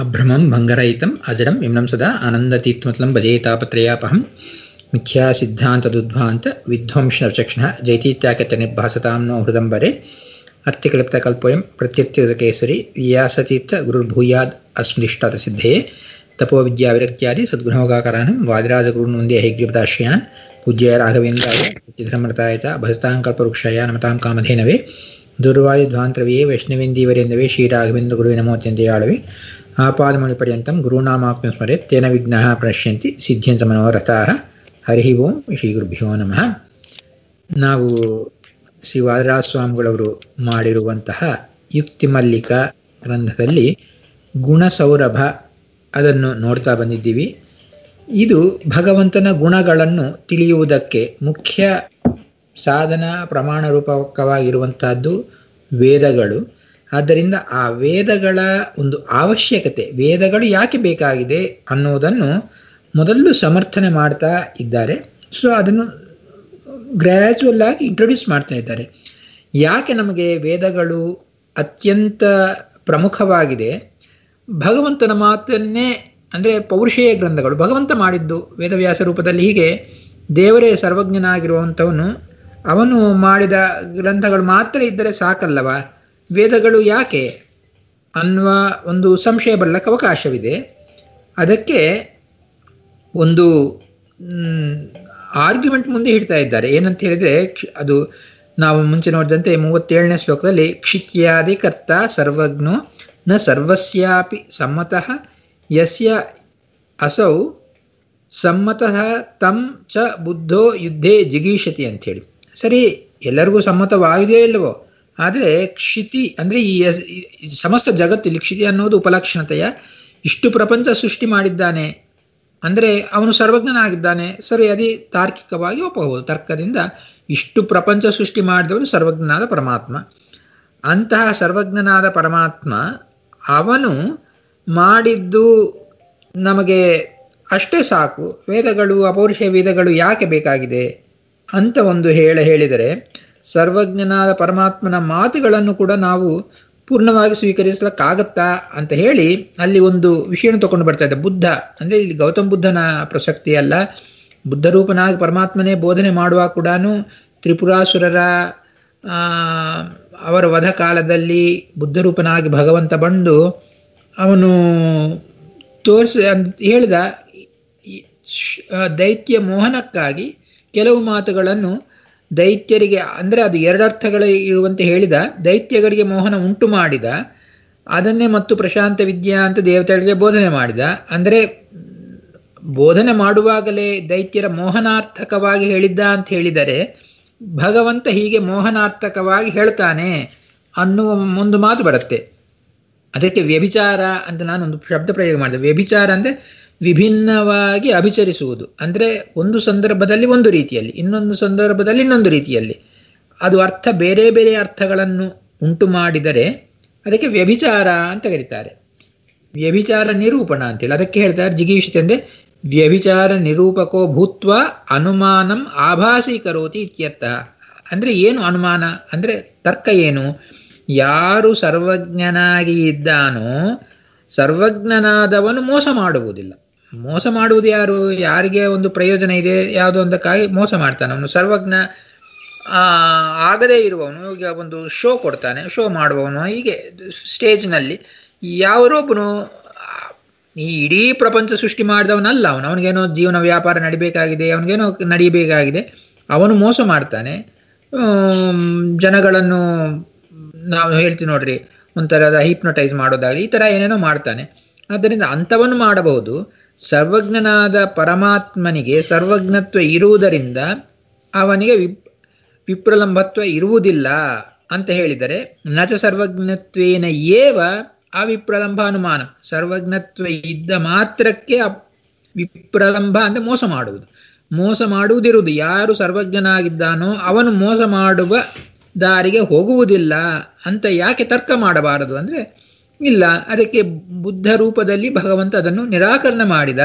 अभ्रमं भङ्गरहितम् अजडं विम्नं सदा आनन्दतीत्मतलं भजे तापत्रयापहं मिथ्या सिद्धान्तदुद्ध्वान्त विध्वंसचक्षणः जैतीत्याकतनिर्भासतां नो हृदम्बरे अर्थिकल्पितकल्पोऽयं प्रत्यर्थिकेसरी व्यासतीर्थ गुरुर्भूयाद् अस्मृष्टातसिद्धे तपोविद्याविरक्त्यादि सद्गुणोगाकरानं वादिराजगुरुन् वन्दे हैग्रीपदाश्रयान् पूज्य राघवेन्द्राय चित्रमृताय च भजताङ्कल्पवृक्षाय नमतां कामधेनवे ದುರ್ವಾಯುಧ್ವಾಂತರವಿಯೇ ವೈಷ್ಣವೇಂದೀವರೆಂದವೇ ಶ್ರೀರಾಘವೇಂದ್ರ ನಮೋತ್ಯಂತೆಯಾಳವೆ ಆಪಾದಮಣಿಪರ್ಯಂతం ಗುರುನಾಮಾಕ್ನ ಸ್ಮರೆ ತೇನ ವಿಘ್ನಃ ಪ್ರಣಶ್ಯಂತಿ ಸಿದ್ಧ್ಯಂತ ಮನೋರಥಾಃ ಹರಿ ಓಂ ಶ್ರೀ ಗುರುಭ್ಯೋ ನಮಃ ನಾವು ಶ್ರೀ ವಾದರಾಜ ಸ್ವಾಮಿಗಳವರು ಮಾಡಿರುವಂತಹ ಯುಕ್ತಿ ಮಲ್ಲಿಕ ಗ್ರಂಥದಲ್ಲಿ ಗುಣಸೌರಭ ಅದನ್ನು ನೋಡ್ತಾ ಬಂದಿದ್ದೀವಿ ಇದು ಭಗವಂತನ ಗುಣಗಳನ್ನು ತಿಳಿಯುವುದಕ್ಕೆ ಮುಖ್ಯ ಸಾಧನ ಪ್ರಮಾಣ ರೂಪಕವಾಗಿರುವಂತಹದ್ದು ವೇದಗಳು ಆದ್ದರಿಂದ ಆ ವೇದಗಳ ಒಂದು ಅವಶ್ಯಕತೆ ವೇದಗಳು ಯಾಕೆ ಬೇಕಾಗಿದೆ ಅನ್ನೋದನ್ನು ಮೊದಲು ಸಮರ್ಥನೆ ಮಾಡ್ತಾ ಇದ್ದಾರೆ ಸೊ ಅದನ್ನು ಗ್ರ್ಯಾಜುವಲ್ ಆಗಿ ಇಂಟ್ರೊಡ್ಯೂಸ್ ಮಾಡ್ತಾ ಇದ್ದಾರೆ ಯಾಕೆ ನಮಗೆ ವೇದಗಳು ಅತ್ಯಂತ ಪ್ರಮುಖವಾಗಿದೆ ಭಗವಂತನ ಮಾತನ್ನೇ ಅಂದರೆ ಪೌರುಷೇಯ ಗ್ರಂಥಗಳು ಭಗವಂತ ಮಾಡಿದ್ದು ವೇದವ್ಯಾಸ ರೂಪದಲ್ಲಿ ಹೀಗೆ ದೇವರೇ ಸರ್ವಜ್ಞನಾಗಿರುವಂಥವನು ಅವನು ಮಾಡಿದ ಗ್ರಂಥಗಳು ಮಾತ್ರ ಇದ್ದರೆ ಸಾಕಲ್ಲವ ವೇದಗಳು ಯಾಕೆ ಅನ್ನುವ ಒಂದು ಸಂಶಯ ಬರಲಿಕ್ಕೆ ಅವಕಾಶವಿದೆ ಅದಕ್ಕೆ ಒಂದು ಆರ್ಗ್ಯುಮೆಂಟ್ ಮುಂದೆ ಇಡ್ತಾ ಇದ್ದಾರೆ ಏನಂತ ಹೇಳಿದರೆ ಅದು ನಾವು ಮುಂಚೆ ನೋಡಿದಂತೆ ಮೂವತ್ತೇಳನೇ ಶ್ಲೋಕದಲ್ಲಿ ಕ್ಷಿತ್ಯಾದಿ ಕರ್ತ ಸರ್ವಜ್ಞೋ ನ ಸರ್ವಸ್ಯಾಪಿ ಸಮ್ಮತಃ ಯಸ್ಯ ಅಸೌ ಸಮ್ಮತಃ ತಂ ಚ ಬುದ್ಧೋ ಯುದ್ಧೇ ಜಿಗೀಷತಿ ಅಂಥೇಳಿ ಸರಿ ಎಲ್ಲರಿಗೂ ಸಮ್ಮತವಾಗಿದೆಯೋ ಇಲ್ಲವೋ ಆದರೆ ಕ್ಷಿತಿ ಅಂದರೆ ಈ ಸಮಸ್ತ ಜಗತ್ತಿಲ್ಲಿ ಕ್ಷಿತಿ ಅನ್ನೋದು ಉಪಲಕ್ಷಣತೆಯ ಇಷ್ಟು ಪ್ರಪಂಚ ಸೃಷ್ಟಿ ಮಾಡಿದ್ದಾನೆ ಅಂದರೆ ಅವನು ಸರ್ವಜ್ಞನಾಗಿದ್ದಾನೆ ಸರಿ ಅದೇ ತಾರ್ಕಿಕವಾಗಿ ಒಪ್ಪಬಹುದು ತರ್ಕದಿಂದ ಇಷ್ಟು ಪ್ರಪಂಚ ಸೃಷ್ಟಿ ಮಾಡಿದವನು ಸರ್ವಜ್ಞನಾದ ಪರಮಾತ್ಮ ಅಂತಹ ಸರ್ವಜ್ಞನಾದ ಪರಮಾತ್ಮ ಅವನು ಮಾಡಿದ್ದು ನಮಗೆ ಅಷ್ಟೇ ಸಾಕು ವೇದಗಳು ಅಪೌರುಷ ವೇದಗಳು ಯಾಕೆ ಬೇಕಾಗಿದೆ ಅಂತ ಒಂದು ಹೇಳ ಹೇಳಿದರೆ ಸರ್ವಜ್ಞನಾದ ಪರಮಾತ್ಮನ ಮಾತುಗಳನ್ನು ಕೂಡ ನಾವು ಪೂರ್ಣವಾಗಿ ಸ್ವೀಕರಿಸಲಿಕ್ಕಾಗತ್ತಾ ಅಂತ ಹೇಳಿ ಅಲ್ಲಿ ಒಂದು ವಿಷಯವನ್ನು ತಗೊಂಡು ಬರ್ತಾ ಇದೆ ಬುದ್ಧ ಅಂದರೆ ಇಲ್ಲಿ ಗೌತಮ ಬುದ್ಧನ ಪ್ರಸಕ್ತಿ ಅಲ್ಲ ಬುದ್ಧ ರೂಪನಾಗಿ ಪರಮಾತ್ಮನೇ ಬೋಧನೆ ಮಾಡುವ ಕೂಡ ತ್ರಿಪುರಾಸುರರ ಅವರ ವಧ ಕಾಲದಲ್ಲಿ ಬುದ್ಧ ರೂಪನಾಗಿ ಭಗವಂತ ಬಂದು ಅವನು ತೋರಿಸಿ ಅಂತ ಹೇಳಿದ ದೈತ್ಯ ಮೋಹನಕ್ಕಾಗಿ ಕೆಲವು ಮಾತುಗಳನ್ನು ದೈತ್ಯರಿಗೆ ಅಂದರೆ ಅದು ಎರಡರ್ಥಗಳು ಇರುವಂತೆ ಹೇಳಿದ ದೈತ್ಯಗಳಿಗೆ ಮೋಹನ ಉಂಟು ಮಾಡಿದ ಅದನ್ನೇ ಮತ್ತು ಪ್ರಶಾಂತ ವಿದ್ಯಾ ಅಂತ ದೇವತೆಗಳಿಗೆ ಬೋಧನೆ ಮಾಡಿದ ಅಂದರೆ ಬೋಧನೆ ಮಾಡುವಾಗಲೇ ದೈತ್ಯರ ಮೋಹನಾರ್ಥಕವಾಗಿ ಹೇಳಿದ್ದ ಅಂತ ಹೇಳಿದರೆ ಭಗವಂತ ಹೀಗೆ ಮೋಹನಾರ್ಥಕವಾಗಿ ಹೇಳ್ತಾನೆ ಅನ್ನುವ ಒಂದು ಮಾತು ಬರುತ್ತೆ ಅದಕ್ಕೆ ವ್ಯಭಿಚಾರ ಅಂತ ನಾನೊಂದು ಶಬ್ದ ಪ್ರಯೋಗ ಮಾಡಿದೆ ವ್ಯಭಿಚಾರ ಅಂದರೆ ವಿಭಿನ್ನವಾಗಿ ಅಭಿಚರಿಸುವುದು ಅಂದರೆ ಒಂದು ಸಂದರ್ಭದಲ್ಲಿ ಒಂದು ರೀತಿಯಲ್ಲಿ ಇನ್ನೊಂದು ಸಂದರ್ಭದಲ್ಲಿ ಇನ್ನೊಂದು ರೀತಿಯಲ್ಲಿ ಅದು ಅರ್ಥ ಬೇರೆ ಬೇರೆ ಅರ್ಥಗಳನ್ನು ಉಂಟು ಮಾಡಿದರೆ ಅದಕ್ಕೆ ವ್ಯಭಿಚಾರ ಅಂತ ಕರೀತಾರೆ ವ್ಯಭಿಚಾರ ನಿರೂಪಣ ಅಂತೇಳಿ ಅದಕ್ಕೆ ಹೇಳ್ತಾರೆ ಜಿಗೀಷತೆ ಅಂದರೆ ವ್ಯಭಿಚಾರ ನಿರೂಪಕೋ ಭೂತ್ವ ಅನುಮಾನಂ ಆಭಾಸೀಕರೋತಿ ಇತ್ಯರ್ಥ ಅಂದರೆ ಏನು ಅನುಮಾನ ಅಂದರೆ ತರ್ಕ ಏನು ಯಾರು ಸರ್ವಜ್ಞನಾಗಿ ಇದ್ದಾನೋ ಸರ್ವಜ್ಞನಾದವನು ಮೋಸ ಮಾಡುವುದಿಲ್ಲ ಮೋಸ ಮಾಡುವುದು ಯಾರು ಯಾರಿಗೆ ಒಂದು ಪ್ರಯೋಜನ ಇದೆ ಯಾವುದೋ ಒಂದಕ್ಕಾಗಿ ಮೋಸ ಮಾಡ್ತಾನೆ ಅವನು ಸರ್ವಜ್ಞ ಆಗದೇ ಇರುವವನು ಈಗ ಒಂದು ಶೋ ಕೊಡ್ತಾನೆ ಶೋ ಮಾಡುವವನು ಹೀಗೆ ಸ್ಟೇಜ್ನಲ್ಲಿ ಯಾವರೊಬ್ಬನು ಈ ಇಡೀ ಪ್ರಪಂಚ ಸೃಷ್ಟಿ ಮಾಡಿದವನಲ್ಲ ಅವನು ಅವನಿಗೇನೋ ಜೀವನ ವ್ಯಾಪಾರ ನಡಿಬೇಕಾಗಿದೆ ಅವನಿಗೇನೋ ನಡಿಬೇಕಾಗಿದೆ ಅವನು ಮೋಸ ಮಾಡ್ತಾನೆ ಜನಗಳನ್ನು ನಾವು ಹೇಳ್ತೀವಿ ನೋಡ್ರಿ ಒಂಥರದ ಹಿಪ್ನೋಟೈಸ್ ಮಾಡೋದಾಗಲಿ ಈ ಥರ ಏನೇನೋ ಮಾಡ್ತಾನೆ ಆದ್ದರಿಂದ ಅಂಥವನ್ನು ಮಾಡಬಹುದು ಸರ್ವಜ್ಞನಾದ ಪರಮಾತ್ಮನಿಗೆ ಸರ್ವಜ್ಞತ್ವ ಇರುವುದರಿಂದ ಅವನಿಗೆ ವಿಪ್ ವಿಪ್ರಲಂಬತ್ವ ಇರುವುದಿಲ್ಲ ಅಂತ ಹೇಳಿದರೆ ನಚ ಸರ್ವಜ್ಞತ್ವೇನ ಏವ ಅವಿಪ್ರಲಂಬ ಅನುಮಾನ ಸರ್ವಜ್ಞತ್ವ ಇದ್ದ ಮಾತ್ರಕ್ಕೆ ವಿಪ್ರಲಂಬ ಅಂದರೆ ಮೋಸ ಮಾಡುವುದು ಮೋಸ ಮಾಡುವುದಿರುವುದು ಯಾರು ಸರ್ವಜ್ಞನಾಗಿದ್ದಾನೋ ಅವನು ಮೋಸ ಮಾಡುವ ದಾರಿಗೆ ಹೋಗುವುದಿಲ್ಲ ಅಂತ ಯಾಕೆ ತರ್ಕ ಮಾಡಬಾರದು ಅಂದರೆ ಇಲ್ಲ ಅದಕ್ಕೆ ಬುದ್ಧ ರೂಪದಲ್ಲಿ ಭಗವಂತ ಅದನ್ನು ನಿರಾಕರಣೆ ಮಾಡಿದ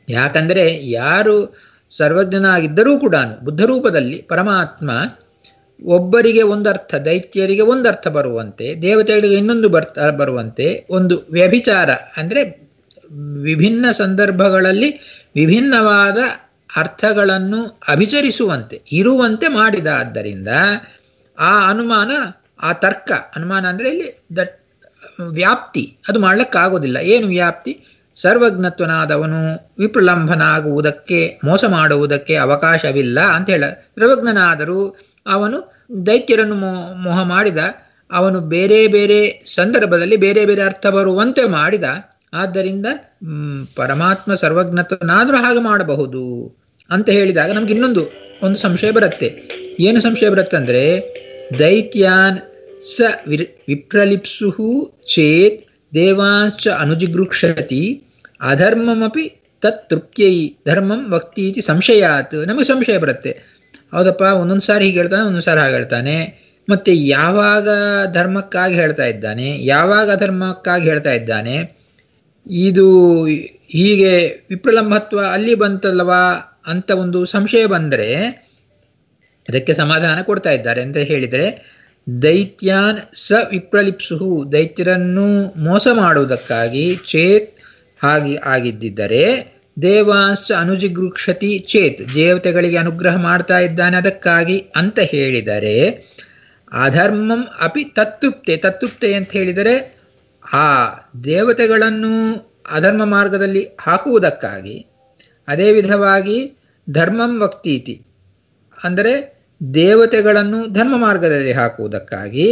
ಯಾಕಂದರೆ ಯಾರು ಸರ್ವಜ್ಞನಾಗಿದ್ದರೂ ಕೂಡ ಬುದ್ಧ ರೂಪದಲ್ಲಿ ಪರಮಾತ್ಮ ಒಬ್ಬರಿಗೆ ಒಂದು ಅರ್ಥ ದೈತ್ಯರಿಗೆ ಒಂದು ಅರ್ಥ ಬರುವಂತೆ ದೇವತೆಗಳಿಗೆ ಇನ್ನೊಂದು ಬರ್ತ ಬರುವಂತೆ ಒಂದು ವ್ಯಭಿಚಾರ ಅಂದರೆ ವಿಭಿನ್ನ ಸಂದರ್ಭಗಳಲ್ಲಿ ವಿಭಿನ್ನವಾದ ಅರ್ಥಗಳನ್ನು ಅಭಿಚರಿಸುವಂತೆ ಇರುವಂತೆ ಮಾಡಿದ ಆದ್ದರಿಂದ ಆ ಅನುಮಾನ ಆ ತರ್ಕ ಅನುಮಾನ ಅಂದರೆ ಇಲ್ಲಿ ದಟ್ ವ್ಯಾಪ್ತಿ ಅದು ಮಾಡ್ಲಿಕ್ಕಾಗೋದಿಲ್ಲ ಏನು ವ್ಯಾಪ್ತಿ ಸರ್ವಜ್ಞತ್ವನಾದವನು ವಿಪ್ರಲಂಬನಾಗುವುದಕ್ಕೆ ಮೋಸ ಮಾಡುವುದಕ್ಕೆ ಅವಕಾಶವಿಲ್ಲ ಅಂತ ಹೇಳ ಸರ್ವಜ್ಞನಾದರೂ ಅವನು ದೈತ್ಯರನ್ನು ಮೋ ಮೋಹ ಮಾಡಿದ ಅವನು ಬೇರೆ ಬೇರೆ ಸಂದರ್ಭದಲ್ಲಿ ಬೇರೆ ಬೇರೆ ಅರ್ಥ ಬರುವಂತೆ ಮಾಡಿದ ಆದ್ದರಿಂದ ಪರಮಾತ್ಮ ಸರ್ವಜ್ಞತ್ವನಾದರೂ ಹಾಗೆ ಮಾಡಬಹುದು ಅಂತ ಹೇಳಿದಾಗ ನಮ್ಗೆ ಇನ್ನೊಂದು ಒಂದು ಸಂಶಯ ಬರುತ್ತೆ ಏನು ಸಂಶಯ ಬರುತ್ತಂದ್ರೆ ದೈತ್ಯಾನ್ ಸ ವಿರ್ ವಿಪ್ರಲಿಪ್ಸು ಚೇತ್ ದೇವಾಂಶ ಅನುಜಿಗೃಕ್ಷತಿ ಅಧರ್ಮಮಪಿ ತತ್ ತೃಪ್ತ್ಯೈ ಧರ್ಮಂ ವಕ್ತೀತಿ ಸಂಶಯಾತ್ ನಮಗೆ ಸಂಶಯ ಬರುತ್ತೆ ಹೌದಪ್ಪ ಒಂದೊಂದು ಸಾರಿ ಹೀಗೆ ಹೇಳ್ತಾನೆ ಒಂದೊಂದು ಸಾರಿ ಹಾಗೆ ಹೇಳ್ತಾನೆ ಮತ್ತೆ ಯಾವಾಗ ಧರ್ಮಕ್ಕಾಗಿ ಹೇಳ್ತಾ ಇದ್ದಾನೆ ಯಾವಾಗ ಅಧರ್ಮಕ್ಕಾಗಿ ಹೇಳ್ತಾ ಇದ್ದಾನೆ ಇದು ಹೀಗೆ ವಿಪ್ರಲಂಬತ್ವ ಅಲ್ಲಿ ಬಂತಲ್ವಾ ಅಂತ ಒಂದು ಸಂಶಯ ಬಂದರೆ ಅದಕ್ಕೆ ಸಮಾಧಾನ ಕೊಡ್ತಾ ಇದ್ದಾರೆ ಅಂತ ಹೇಳಿದರೆ ದೈತ್ಯಾನ್ ಸ ವಿಪ್ರಲಿಪ್ಸು ದೈತ್ಯರನ್ನು ಮೋಸ ಮಾಡುವುದಕ್ಕಾಗಿ ಚೇತ್ ಹಾಗೆ ಆಗಿದ್ದಿದ್ದರೆ ದೇವಾಂಶ ಅನುಜಿಗೃಕ್ಷತಿ ಚೇತ್ ದೇವತೆಗಳಿಗೆ ಅನುಗ್ರಹ ಮಾಡ್ತಾ ಇದ್ದಾನೆ ಅದಕ್ಕಾಗಿ ಅಂತ ಹೇಳಿದರೆ ಅಧರ್ಮಂ ಅಪಿ ತತ್ತೃಪ್ತೆ ತತ್ತೃಪ್ತೆ ಅಂತ ಹೇಳಿದರೆ ಆ ದೇವತೆಗಳನ್ನು ಅಧರ್ಮ ಮಾರ್ಗದಲ್ಲಿ ಹಾಕುವುದಕ್ಕಾಗಿ ಅದೇ ವಿಧವಾಗಿ ಧರ್ಮಂ ವಕ್ತೀತಿ ಅಂದರೆ ದೇವತೆಗಳನ್ನು ಧರ್ಮ ಮಾರ್ಗದಲ್ಲಿ ಹಾಕುವುದಕ್ಕಾಗಿ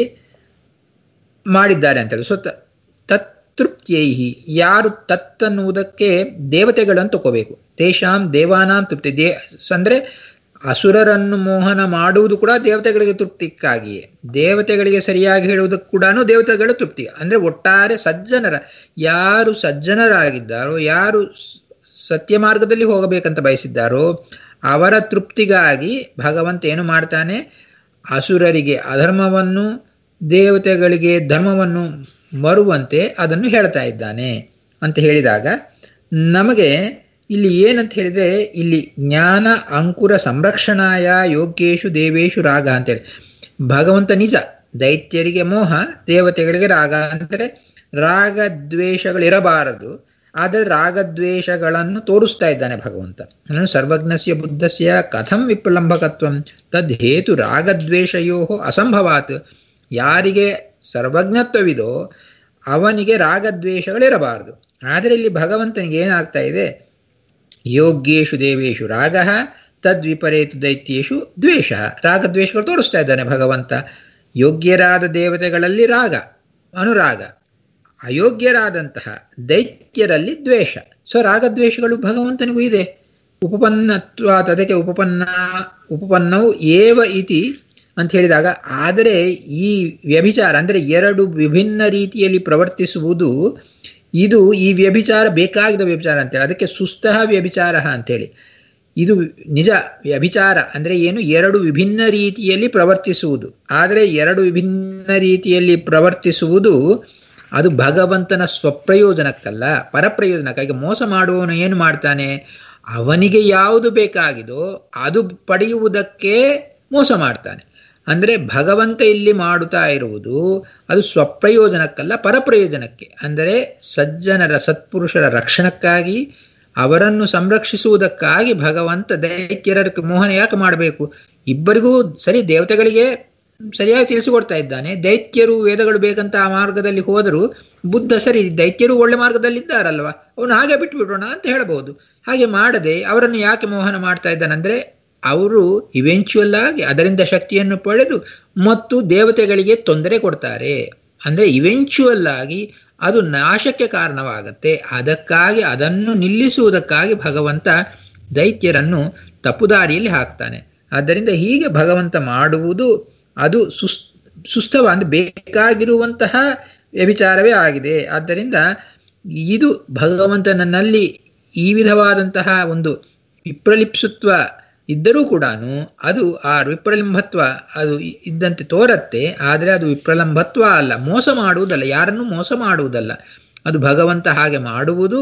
ಮಾಡಿದ್ದಾರೆ ಅಂತೇಳಿ ಸೊ ತತ್ತೃಪ್ತ್ಯೈಹಿ ಯಾರು ತತ್ತನ್ನುವುದಕ್ಕೆ ದೇವತೆಗಳನ್ನು ತಗೋಬೇಕು ತೇಷಾಂ ದೇವಾನಾಂ ತೃಪ್ತಿ ದೇ ಅಂದರೆ ಅಸುರರನ್ನು ಮೋಹನ ಮಾಡುವುದು ಕೂಡ ದೇವತೆಗಳಿಗೆ ತೃಪ್ತಿಕ್ಕಾಗಿಯೇ ದೇವತೆಗಳಿಗೆ ಸರಿಯಾಗಿ ಹೇಳುವುದಕ್ಕೆ ಕೂಡ ದೇವತೆಗಳ ತೃಪ್ತಿ ಅಂದರೆ ಒಟ್ಟಾರೆ ಸಜ್ಜನರ ಯಾರು ಸಜ್ಜನರಾಗಿದ್ದಾರೋ ಯಾರು ಸತ್ಯ ಮಾರ್ಗದಲ್ಲಿ ಹೋಗಬೇಕಂತ ಬಯಸಿದ್ದಾರೋ ಅವರ ತೃಪ್ತಿಗಾಗಿ ಭಗವಂತ ಏನು ಮಾಡ್ತಾನೆ ಅಸುರರಿಗೆ ಅಧರ್ಮವನ್ನು ದೇವತೆಗಳಿಗೆ ಧರ್ಮವನ್ನು ಮರುವಂತೆ ಅದನ್ನು ಹೇಳ್ತಾ ಇದ್ದಾನೆ ಅಂತ ಹೇಳಿದಾಗ ನಮಗೆ ಇಲ್ಲಿ ಏನಂತ ಹೇಳಿದ್ರೆ ಇಲ್ಲಿ ಜ್ಞಾನ ಅಂಕುರ ಸಂರಕ್ಷಣಾಯ ಯೋಗ್ಯೇಶು ದೇವೇಶು ರಾಗ ಅಂತೇಳಿ ಭಗವಂತ ನಿಜ ದೈತ್ಯರಿಗೆ ಮೋಹ ದೇವತೆಗಳಿಗೆ ರಾಗ ಅಂದರೆ ರಾಗ ದ್ವೇಷಗಳಿರಬಾರದು ಆದರೆ ರಾಗದ್ವೇಷಗಳನ್ನು ತೋರಿಸ್ತಾ ಇದ್ದಾನೆ ಭಗವಂತ ನಾನು ಸರ್ವಜ್ಞಸ್ಯ ಬುದ್ಧಸ್ಯ ಕಥಂ ವಿಪ್ಲಂಬಕತ್ವಂ ತದ್ ಹೇತು ರಾಗದ್ವೇಷಯೋ ಅಸಂಭವಾತ್ ಯಾರಿಗೆ ಸರ್ವಜ್ಞತ್ವವಿದೋ ಅವನಿಗೆ ರಾಗದ್ವೇಷಗಳಿರಬಾರದು ಆದರೆ ಇಲ್ಲಿ ಭಗವಂತನಿಗೆ ಏನಾಗ್ತಾ ಇದೆ ಯೋಗ್ಯೇಶು ದೇವೇಶು ರಾಗ ತದ್ವಿಪರೇತು ದೈತ್ಯೇಶು ದ್ವೇಷ ರಾಗದ್ವೇಷಗಳು ತೋರಿಸ್ತಾ ಇದ್ದಾನೆ ಭಗವಂತ ಯೋಗ್ಯರಾದ ದೇವತೆಗಳಲ್ಲಿ ರಾಗ ಅನುರಾಗ ಅಯೋಗ್ಯರಾದಂತಹ ದೈತ್ಯರಲ್ಲಿ ದ್ವೇಷ ಸೊ ರಾಗದ್ವೇಷಗಳು ಭಗವಂತನಿಗೂ ಇದೆ ಉಪಪನ್ನತ್ವ ಅದಕ್ಕೆ ಉಪಪನ್ನ ಉಪಪನ್ನವು ಏವ ಇತಿ ಅಂತ ಹೇಳಿದಾಗ ಆದರೆ ಈ ವ್ಯಭಿಚಾರ ಅಂದರೆ ಎರಡು ವಿಭಿನ್ನ ರೀತಿಯಲ್ಲಿ ಪ್ರವರ್ತಿಸುವುದು ಇದು ಈ ವ್ಯಭಿಚಾರ ಬೇಕಾಗಿದ್ದ ವ್ಯಭಿಚಾರ ಅಂತೇಳಿ ಅದಕ್ಕೆ ಸುಸ್ತಃ ವ್ಯಭಿಚಾರ ಅಂತೇಳಿ ಇದು ನಿಜ ವ್ಯಭಿಚಾರ ಅಂದರೆ ಏನು ಎರಡು ವಿಭಿನ್ನ ರೀತಿಯಲ್ಲಿ ಪ್ರವರ್ತಿಸುವುದು ಆದರೆ ಎರಡು ವಿಭಿನ್ನ ರೀತಿಯಲ್ಲಿ ಪ್ರವರ್ತಿಸುವುದು ಅದು ಭಗವಂತನ ಸ್ವಪ್ರಯೋಜನಕ್ಕಲ್ಲ ಪರಪ್ರಯೋಜನಕ್ಕಾಗಿ ಮೋಸ ಮಾಡುವವನು ಏನು ಮಾಡ್ತಾನೆ ಅವನಿಗೆ ಯಾವುದು ಬೇಕಾಗಿದೋ ಅದು ಪಡೆಯುವುದಕ್ಕೆ ಮೋಸ ಮಾಡ್ತಾನೆ ಅಂದರೆ ಭಗವಂತ ಇಲ್ಲಿ ಮಾಡುತ್ತಾ ಇರುವುದು ಅದು ಸ್ವಪ್ರಯೋಜನಕ್ಕಲ್ಲ ಪರಪ್ರಯೋಜನಕ್ಕೆ ಅಂದರೆ ಸಜ್ಜನರ ಸತ್ಪುರುಷರ ರಕ್ಷಣಕ್ಕಾಗಿ ಅವರನ್ನು ಸಂರಕ್ಷಿಸುವುದಕ್ಕಾಗಿ ಭಗವಂತ ದೈತ್ಯರ ಮೋಹನ ಯಾಕೆ ಮಾಡಬೇಕು ಇಬ್ಬರಿಗೂ ಸರಿ ದೇವತೆಗಳಿಗೆ ಸರಿಯಾಗಿ ತಿಳಿಸಿಕೊಡ್ತಾ ಇದ್ದಾನೆ ದೈತ್ಯರು ವೇದಗಳು ಬೇಕಂತ ಆ ಮಾರ್ಗದಲ್ಲಿ ಹೋದರೂ ಬುದ್ಧ ಸರಿ ದೈತ್ಯರು ಒಳ್ಳೆ ಮಾರ್ಗದಲ್ಲಿದ್ದಾರಲ್ವ ಅವನು ಹಾಗೆ ಬಿಟ್ಬಿಡೋಣ ಅಂತ ಹೇಳಬಹುದು ಹಾಗೆ ಮಾಡದೆ ಅವರನ್ನು ಯಾಕೆ ಮೋಹನ ಮಾಡ್ತಾ ಇದ್ದಾನಂದ್ರೆ ಅವರು ಇವೆಂಚುವಲ್ ಆಗಿ ಅದರಿಂದ ಶಕ್ತಿಯನ್ನು ಪಡೆದು ಮತ್ತು ದೇವತೆಗಳಿಗೆ ತೊಂದರೆ ಕೊಡ್ತಾರೆ ಅಂದರೆ ಇವೆಂಚುವಲ್ ಆಗಿ ಅದು ನಾಶಕ್ಕೆ ಕಾರಣವಾಗತ್ತೆ ಅದಕ್ಕಾಗಿ ಅದನ್ನು ನಿಲ್ಲಿಸುವುದಕ್ಕಾಗಿ ಭಗವಂತ ದೈತ್ಯರನ್ನು ತಪ್ಪುದಾರಿಯಲ್ಲಿ ಹಾಕ್ತಾನೆ ಆದ್ದರಿಂದ ಹೀಗೆ ಭಗವಂತ ಮಾಡುವುದು ಅದು ಸುಸ್ ಸುಸ್ಥವ ಅಂದರೆ ಬೇಕಾಗಿರುವಂತಹ ವ್ಯಭಿಚಾರವೇ ಆಗಿದೆ ಆದ್ದರಿಂದ ಇದು ಭಗವಂತನಲ್ಲಿ ಈ ವಿಧವಾದಂತಹ ಒಂದು ವಿಪ್ರಲಿಪ್ಸುತ್ವ ಇದ್ದರೂ ಕೂಡ ಅದು ಆ ವಿಪ್ರಲಿಂಬತ್ವ ಅದು ಇದ್ದಂತೆ ತೋರತ್ತೆ ಆದರೆ ಅದು ವಿಪ್ರಲಂಬತ್ವ ಅಲ್ಲ ಮೋಸ ಮಾಡುವುದಲ್ಲ ಯಾರನ್ನು ಮೋಸ ಮಾಡುವುದಲ್ಲ ಅದು ಭಗವಂತ ಹಾಗೆ ಮಾಡುವುದು